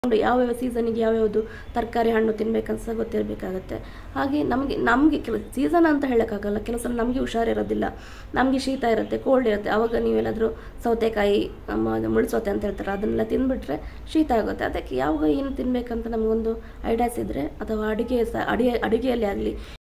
ಯಾವ್ಯಾವ ಸೀಸನಿಗೆ ಯಾವ್ಯಾವುದು ತರಕಾರಿ ಹಣ್ಣು ತಿನ್ಬೇಕಂತ ಸಹ ಗೊತ್ತಿರಬೇಕಾಗತ್ತೆ ಹಾಗೆ ನಮಗೆ ನಮಗೆ ಕೆಲ ಸೀಸನ್ ಅಂತ ಹೇಳೋಕ್ಕಾಗಲ್ಲ ಕೆಲವು ಸಲ ನಮಗೆ ಹುಷಾರಿರೋದಿಲ್ಲ ನಮಗೆ ಶೀತ ಇರುತ್ತೆ ಕೋಲ್ಡ್ ಇರುತ್ತೆ ಆವಾಗ ನೀವೇನಾದರೂ ಸೌತೆಕಾಯಿ ಮುಳ್ಸೋತೆ ಅಂತ ಹೇಳ್ತಾರೆ ಅದನ್ನೆಲ್ಲ ತಿಂದುಬಿಟ್ರೆ ಶೀತ ಆಗುತ್ತೆ ಅದಕ್ಕೆ ಯಾವಾಗ ಏನು ತಿನ್ನಬೇಕಂತ ನಮಗೊಂದು ಐಡಿಯಾಸ್ ಇದ್ದರೆ ಅಥವಾ ಅಡುಗೆ ಸಹ ಅಡುಗೆ ಅಡುಗೆಯಲ್ಲಿ ಆಗಲಿ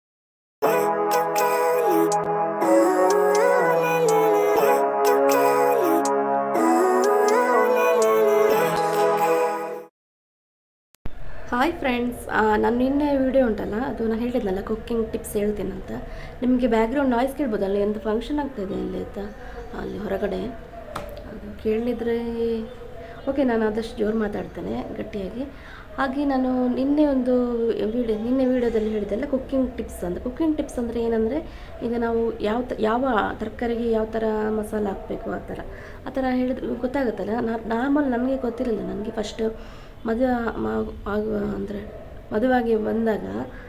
ಹಾಯ್ ಫ್ರೆಂಡ್ಸ್ ನಾನು ನಿನ್ನೆ ವಿಡಿಯೋ ಉಂಟಲ್ಲ ಅದು ನಾನು ಹೇಳಿದ್ನಲ್ಲ ಕುಕ್ಕಿಂಗ್ ಟಿಪ್ಸ್ ಹೇಳ್ತೀನಂತ ನಿಮಗೆ ಬ್ಯಾಕ್ಗ್ರೌಂಡ್ ನಾಯ್ಸ್ ಕೇಳ್ಬೋದಲ್ಲ ಎಂತ ಫಂಕ್ಷನ್ ಆಗ್ತಾಯಿದೆ ಅಲ್ಲಿ ಆಯಿತಾ ಅಲ್ಲಿ ಹೊರಗಡೆ ಅದು ಕೇಳಿದರೆ ಓಕೆ ನಾನು ಆದಷ್ಟು ಜೋರು ಮಾತಾಡ್ತೇನೆ ಗಟ್ಟಿಯಾಗಿ ಹಾಗೆ ನಾನು ನಿನ್ನೆ ಒಂದು ವಿಡಿಯೋ ನಿನ್ನೆ ವಿಡಿಯೋದಲ್ಲಿ ಹೇಳಿದ್ದೆಲ್ಲ ಕುಕ್ಕಿಂಗ್ ಟಿಪ್ಸ್ ಅಂತ ಕುಕ್ಕಿಂಗ್ ಟಿಪ್ಸ್ ಅಂದರೆ ಏನಂದರೆ ಈಗ ನಾವು ಯಾವ ತ ಯಾವ ತರಕಾರಿಗೆ ಯಾವ ಥರ ಮಸಾಲ ಹಾಕಬೇಕು ಆ ಥರ ಆ ಥರ ಹೇಳಿದ್ರೆ ಗೊತ್ತಾಗುತ್ತಲ್ಲ ನಾರ್ಮಲ್ ನನಗೆ ಗೊತ್ತಿರಲಿಲ್ಲ ನನಗೆ ಫಸ್ಟ್ ಮದುವೆ ಆಗುವ ಅಂದರೆ ಮದುವಾಗಿ ಬಂದಾಗ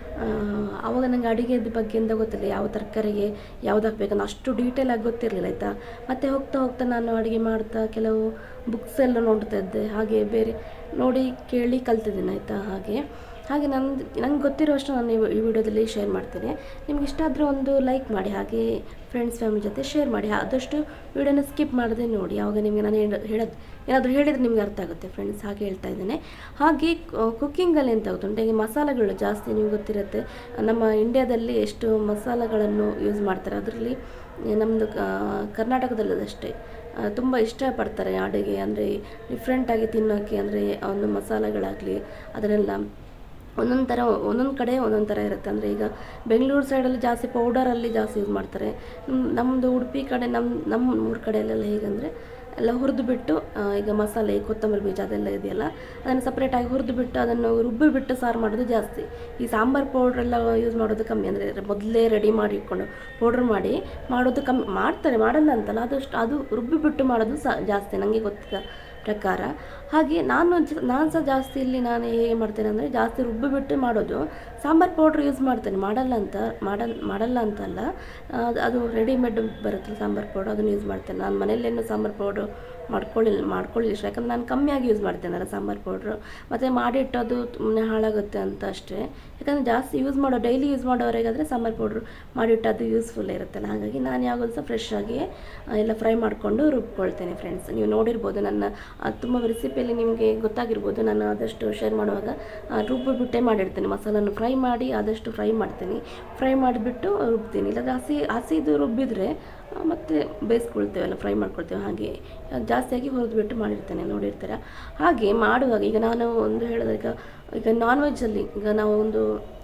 ಆವಾಗ ನನಗೆ ಅಡುಗೆದ ಬಗ್ಗೆ ಅಂತ ಗೊತ್ತಿಲ್ಲ ಯಾವ ತರಕಾರಿಗೆ ಯಾವ್ದು ಹಾಕ್ಬೇಕನ್ನೋ ಅಷ್ಟು ಡೀಟೇಲ್ ಆಗಿ ಗೊತ್ತಿರಲಿಲ್ಲ ಆಯಿತಾ ಮತ್ತು ಹೋಗ್ತಾ ಹೋಗ್ತಾ ನಾನು ಅಡುಗೆ ಮಾಡ್ತಾ ಕೆಲವು ಬುಕ್ಸ್ ಎಲ್ಲ ನೋಡ್ತಾ ಇದ್ದೆ ಹಾಗೆ ಬೇರೆ ನೋಡಿ ಕೇಳಿ ಕಲ್ತಿದ್ದೀನಿ ಆಯಿತಾ ಹಾಗೆ ಹಾಗೆ ನಂದು ನಂಗೆ ಗೊತ್ತಿರೋಷ್ಟು ನಾನು ಈ ಈ ವಿಡಿಯೋದಲ್ಲಿ ಶೇರ್ ಮಾಡ್ತೀನಿ ನಿಮ್ಗೆ ಇಷ್ಟ ಆದರೆ ಒಂದು ಲೈಕ್ ಮಾಡಿ ಹಾಗೆ ಫ್ರೆಂಡ್ಸ್ ಫ್ಯಾಮಿಲಿ ಜೊತೆ ಶೇರ್ ಮಾಡಿ ಆದಷ್ಟು ವಿಡಿಯೋನ ಸ್ಕಿಪ್ ಮಾಡದೆ ನೋಡಿ ಆವಾಗ ನಿಮಗೆ ನಾನು ಹೇಳೋದು ಏನಾದರೂ ಹೇಳಿದರೆ ನಿಮ್ಗೆ ಅರ್ಥ ಆಗುತ್ತೆ ಫ್ರೆಂಡ್ಸ್ ಹಾಗೆ ಹೇಳ್ತಾ ಇದ್ದೇನೆ ಹಾಗೆ ಕುಕ್ಕಿಂಗಲ್ಲಿ ಎಂತ ಗೊತ್ತುಂಟು ಈಗ ಮಸಾಲೆಗಳು ಜಾಸ್ತಿ ನಿಮ್ಗೆ ಗೊತ್ತಿರುತ್ತೆ ನಮ್ಮ ಇಂಡ್ಯಾದಲ್ಲಿ ಎಷ್ಟು ಮಸಾಲೆಗಳನ್ನು ಯೂಸ್ ಮಾಡ್ತಾರೆ ಅದರಲ್ಲಿ ನಮ್ಮದು ಕರ್ನಾಟಕದಲ್ಲದಷ್ಟೇ ತುಂಬ ಇಷ್ಟಪಡ್ತಾರೆ ಅಡುಗೆ ಅಂದರೆ ಡಿಫ್ರೆಂಟಾಗಿ ತಿನ್ನೋಕ್ಕೆ ಅಂದರೆ ಒಂದು ಮಸಾಲೆಗಳಾಗಲಿ ಅದನ್ನೆಲ್ಲ ಒಂದೊಂದು ಥರ ಒಂದೊಂದು ಕಡೆ ಒಂದೊಂದು ಥರ ಇರುತ್ತೆ ಅಂದರೆ ಈಗ ಬೆಂಗಳೂರು ಸೈಡಲ್ಲಿ ಜಾಸ್ತಿ ಪೌಡರಲ್ಲಿ ಜಾಸ್ತಿ ಯೂಸ್ ಮಾಡ್ತಾರೆ ನಮ್ಮದು ಉಡುಪಿ ಕಡೆ ನಮ್ಮ ನಮ್ಮ ಊರ ಕಡೆಯಲ್ಲೆಲ್ಲ ಹೇಗೆಂದರೆ ಎಲ್ಲ ಹುರಿದು ಬಿಟ್ಟು ಈಗ ಮಸಾಲೆ ಕೊತ್ತಂಬರಿ ಬೀಜ ಅದೆಲ್ಲ ಇದೆಯಲ್ಲ ಅದನ್ನು ಸಪ್ರೇಟಾಗಿ ಹುರಿದು ಬಿಟ್ಟು ಅದನ್ನು ರುಬ್ಬಿ ಬಿಟ್ಟು ಸಾರು ಮಾಡೋದು ಜಾಸ್ತಿ ಈ ಸಾಂಬಾರು ಪೌಡ್ರೆಲ್ಲ ಯೂಸ್ ಮಾಡೋದು ಕಮ್ಮಿ ಅಂದರೆ ಮೊದಲೇ ರೆಡಿ ಮಾಡಿ ಇಟ್ಕೊಂಡು ಪೌಡ್ರ್ ಮಾಡಿ ಮಾಡೋದು ಕಮ್ಮಿ ಮಾಡ್ತಾರೆ ಮಾಡಲ್ಲ ಅಂತಲ್ಲ ಅದಷ್ಟು ಅದು ರುಬ್ಬಿ ಬಿಟ್ಟು ಮಾಡೋದು ಸಹ ಜಾಸ್ತಿ ನನಗೆ ಗೊತ್ತಿದ್ದ ಪ್ರಕಾರ ಹಾಗೆ ನಾನು ನಾನು ಸಹ ಜಾಸ್ತಿ ಇಲ್ಲಿ ನಾನು ಹೇಗೆ ಮಾಡ್ತೇನೆ ಅಂದರೆ ಜಾಸ್ತಿ ರುಬ್ಬಿಬಿಟ್ಟು ಮಾಡೋದು ಸಾಂಬಾರು ಪೌಡ್ರ್ ಯೂಸ್ ಮಾಡ್ತೇನೆ ಮಾಡಲ್ಲ ಅಂತ ಮಾಡಲ್ ಮಾಡಲ್ಲ ಅಂತಲ್ಲ ಅದು ರೆಡಿಮೇಡ್ ಬರುತ್ತಲ್ಲ ಸಾಂಬಾರು ಪೌಡ್ರ್ ಅದನ್ನು ಯೂಸ್ ಮಾಡ್ತೇನೆ ನಾನು ಮನೆಯಲ್ಲೇನು ಸಾಂಬಾರು ಪೌಡ್ರು ಮಾಡ್ಕೊಳ್ಳಿಲ್ಲ ಮಾಡ್ಕೊಳ್ಳಿಲ್ಲ ಇಷ್ಟ ಯಾಕಂದ್ರೆ ನಾನು ಕಮ್ಮಿಯಾಗಿ ಯೂಸ್ ಮಾಡ್ತೇನಲ್ಲ ಸಾಂಬಾರು ಪೌಡ್ರು ಮತ್ತು ಮಾಡಿಟ್ಟು ಅದು ಸುಮ್ಮನೆ ಹಾಳಾಗುತ್ತೆ ಅಂತ ಅಷ್ಟೇ ಯಾಕಂದರೆ ಜಾಸ್ತಿ ಯೂಸ್ ಮಾಡೋ ಡೈಲಿ ಯೂಸ್ ಮಾಡೋವರೆಗಾದರೆ ಸಾಂಬಾರು ಪೌಡ್ರು ಮಾಡಿಟ್ಟು ಅದು ಯೂಸ್ಫುಲ್ ಇರುತ್ತಲ್ಲ ಹಾಗಾಗಿ ನಾನು ಯಾವಾಗಲೂ ಸಹ ಫ್ರೆಶ್ ಆಗಿ ಎಲ್ಲ ಫ್ರೈ ಮಾಡಿಕೊಂಡು ರುಬ್ಕೊಳ್ತೇನೆ ಫ್ರೆಂಡ್ಸ್ ನೀವು ನೋಡಿರ್ಬೋದು ನನ್ನ ತುಂಬ ರೆಸಿಪಿಯಲ್ಲಿ ನಿಮಗೆ ಗೊತ್ತಾಗಿರ್ಬೋದು ನಾನು ಆದಷ್ಟು ಶೇರ್ ಮಾಡುವಾಗ ರುಬ್ಬಿಬಿಟ್ಟೆ ಮಾಡಿರ್ತೀನಿ ಮಸಾಲನ್ನು ಫ್ರೈ ಮಾಡಿ ಆದಷ್ಟು ಫ್ರೈ ಮಾಡ್ತೀನಿ ಫ್ರೈ ಮಾಡಿಬಿಟ್ಟು ರುಬ್ತೀನಿ ಇಲ್ಲಾಂದರೆ ಹಸಿ ಹಸಿದು ರುಬ್ಬಿದರೆ ಮತ್ತು ಬೇಯಿಸ್ಕೊಳ್ತೇವಲ್ಲ ಫ್ರೈ ಮಾಡ್ಕೊಳ್ತೇವೆ ಹಾಗೆ ಜಾಸ್ತಿಯಾಗಿ ಹುರಿದ್ಬಿಟ್ಟು ಮಾಡಿರ್ತೇನೆ ನೋಡಿರ್ತೀರ ಹಾಗೆ ಮಾಡುವಾಗ ಈಗ ನಾನು ಒಂದು ಹೇಳಿದ್ರೆ ಈಗ ಈಗ ನಾನ್ ವೆಜ್ಜಲ್ಲಿ ಈಗ ನಾವು ಒಂದು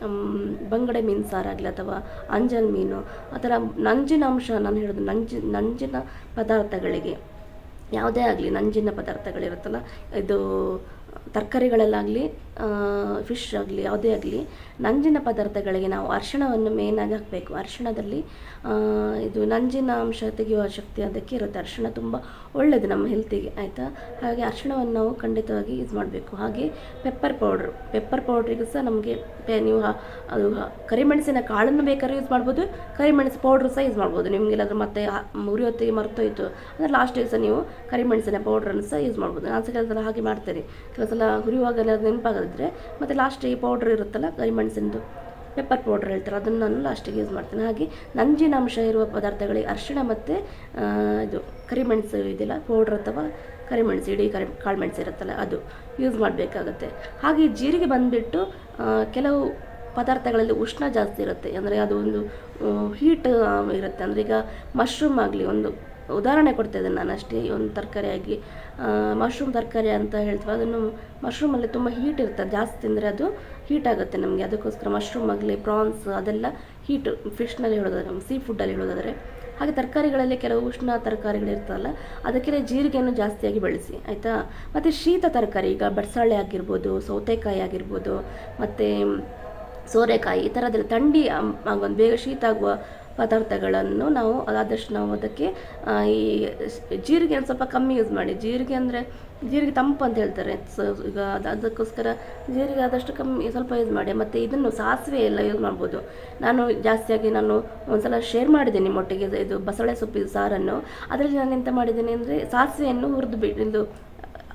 ಬಂಗಡೆ ಮೀನು ಸಾರಾಗಲಿ ಅಥವಾ ಅಂಜಲ್ ಮೀನು ಆ ಥರ ನಂಜಿನ ಅಂಶ ನಾನು ಹೇಳೋದು ನಂಜಿ ನಂಜಿನ ಪದಾರ್ಥಗಳಿಗೆ ಯಾವುದೇ ಆಗಲಿ ನಂಜಿನ ಪದಾರ್ಥಗಳಿರುತ್ತಲ್ಲ ಇದು ತರಕಾರಿಗಳಲ್ಲಾಗಲಿ ಫಿಶ್ ಆಗಲಿ ಯಾವುದೇ ಆಗಲಿ ನಂಜಿನ ಪದಾರ್ಥಗಳಿಗೆ ನಾವು ಅರಿಶಿಣವನ್ನು ಮೇಯ್ನಾಗಿ ಹಾಕಬೇಕು ಅರಿಶಿಣದಲ್ಲಿ ಇದು ನಂಜಿನ ಅಂಶ ತೆಗೆಯುವ ಶಕ್ತಿ ಅದಕ್ಕೆ ಇರುತ್ತೆ ಅರಿಶಿಣ ತುಂಬ ಒಳ್ಳೆಯದು ನಮ್ಮ ಹೆಲ್ತಿಗೆ ಆಯಿತಾ ಹಾಗೆ ಅರಿಶಿಣವನ್ನು ನಾವು ಖಂಡಿತವಾಗಿ ಯೂಸ್ ಮಾಡಬೇಕು ಹಾಗೆ ಪೆಪ್ಪರ್ ಪೌಡ್ರು ಪೆಪ್ಪರ್ ಪೌಡ್ರಿಗೂ ಸಹ ನಮಗೆ ನೀವು ಅದು ಕರಿಮೆಣಸಿನ ಕಾಳನ್ನು ಬೇಕಾದ್ರೆ ಯೂಸ್ ಮಾಡ್ಬೋದು ಕರಿಮೆಣಸು ಪೌಡ್ರು ಸಹ ಯೂಸ್ ಮಾಡ್ಬೋದು ನಿಮಗೆಲ್ಲಾದ್ರೂ ಮತ್ತೆ ಉರಿ ಹೊತ್ತಿಗೆ ಮರ್ತೋಯ್ತು ಅಂದರೆ ಲಾಸ್ಟಿಗೆ ಸಹ ನೀವು ಕರಿಮೆಣಸಿನ ಪೌಡ್ರನ್ನು ಸಹ ಯೂಸ್ ಮಾಡ್ಬೋದು ನಾನು ಸಹ ಕೆಲವು ಸಲ ಹಾಗೆ ಮಾಡ್ತೇನೆ ಕೆಲವು ಸಲ ಹುರಿಯುವಾಗೆಲ್ಲ ನೆನಪಾಗದಿದ್ರೆ ಮತ್ತು ಲಾಸ್ಟಿಗೆ ಪೌಡ್ರ್ ಇರುತ್ತಲ್ಲ ಕರಿಮೆಣಸಿನದು ಪೆಪ್ಪರ್ ಪೌಡ್ರ್ ಹೇಳ್ತಾರೆ ಅದನ್ನು ನಾನು ಲಾಸ್ಟಿಗೆ ಯೂಸ್ ಮಾಡ್ತೇನೆ ಹಾಗೆ ನಂಜಿನ ಅಂಶ ಇರುವ ಪದಾರ್ಥಗಳಿಗೆ ಅರಿಶಿಣ ಮತ್ತು ಇದು ಕರಿಮೆಣಸು ಇದೆಯಲ್ಲ ಪೌಡ್ರ್ ಅಥವಾ ಕರಿಮೆಣಸು ಇಡೀ ಕರಿ ಕಾಳುಮೆಣಸು ಇರುತ್ತಲ್ಲ ಅದು ಯೂಸ್ ಮಾಡಬೇಕಾಗತ್ತೆ ಹಾಗೆ ಜೀರಿಗೆ ಬಂದುಬಿಟ್ಟು ಕೆಲವು ಪದಾರ್ಥಗಳಲ್ಲಿ ಉಷ್ಣ ಜಾಸ್ತಿ ಇರುತ್ತೆ ಅಂದರೆ ಅದು ಒಂದು ಹೀಟ್ ಇರುತ್ತೆ ಅಂದರೆ ಈಗ ಮಶ್ರೂಮ್ ಆಗಲಿ ಒಂದು ಉದಾಹರಣೆ ಕೊಡ್ತಾಯಿದ್ದೇನೆ ನಾನು ಅಷ್ಟೇ ಒಂದು ತರಕಾರಿಯಾಗಿ ಮಶ್ರೂಮ್ ತರಕಾರಿ ಅಂತ ಹೇಳ್ತೀವಿ ಅದನ್ನು ಮಶ್ರೂಮಲ್ಲಿ ತುಂಬ ಹೀಟ್ ಇರ್ತದೆ ಜಾಸ್ತಿ ತಿಂದರೆ ಅದು ಹೀಟ್ ಆಗುತ್ತೆ ನಮಗೆ ಅದಕ್ಕೋಸ್ಕರ ಮಶ್ರೂಮ್ ಆಗಲಿ ಪ್ರಾನ್ಸ್ ಅದೆಲ್ಲ ಹೀಟ್ ಫಿಶ್ನಲ್ಲಿ ಹೇಳೋದಾದ್ರೆ ಸೀ ಫುಡ್ಡಲ್ಲಿ ಹೇಳೋದಾದರೆ ಹಾಗೆ ತರಕಾರಿಗಳಲ್ಲಿ ಕೆಲವು ಉಷ್ಣ ತರಕಾರಿಗಳಿರ್ತಲ್ಲ ಅದಕ್ಕೆ ಜೀರಿಗೆಯನ್ನು ಜಾಸ್ತಿಯಾಗಿ ಬಳಸಿ ಆಯಿತಾ ಮತ್ತು ಶೀತ ತರಕಾರಿ ಈಗ ಬಸಳೆ ಆಗಿರ್ಬೋದು ಸೌತೆಕಾಯಿ ಆಗಿರ್ಬೋದು ಮತ್ತು ಸೋರೆಕಾಯಿ ಈ ಥರದಲ್ಲಿ ಥಂಡಿ ಒಂದು ಬೇಗ ಶೀತ ಆಗುವ ಪದಾರ್ಥಗಳನ್ನು ನಾವು ಆದಷ್ಟು ನಾವು ಅದಕ್ಕೆ ಈ ಜೀರಿಗೆ ಸ್ವಲ್ಪ ಕಮ್ಮಿ ಯೂಸ್ ಮಾಡಿ ಜೀರಿಗೆ ಅಂದರೆ ಜೀರಿಗೆ ತಂಪು ಅಂತ ಹೇಳ್ತಾರೆ ಸೊ ಈಗ ಅದು ಅದಕ್ಕೋಸ್ಕರ ಜೀರಿಗೆ ಆದಷ್ಟು ಕಮ್ಮಿ ಸ್ವಲ್ಪ ಯೂಸ್ ಮಾಡಿ ಮತ್ತು ಇದನ್ನು ಸಾಸಿವೆ ಎಲ್ಲ ಯೂಸ್ ಮಾಡ್ಬೋದು ನಾನು ಜಾಸ್ತಿಯಾಗಿ ನಾನು ಒಂದ್ಸಲ ಶೇರ್ ಮಾಡಿದ್ದೀನಿ ನಿಮ್ಮೊಟ್ಟಿಗೆ ಇದು ಬಸಳೆ ಸೊಪ್ಪಿನ ಸಾರನ್ನು ಅದರಲ್ಲಿ ನಾನು ಎಂತ ಮಾಡಿದ್ದೀನಿ ಅಂದರೆ ಸಾಸಿವೆಯನ್ನು ಹುರಿದು ಬಿಟ್ಟು ಇದು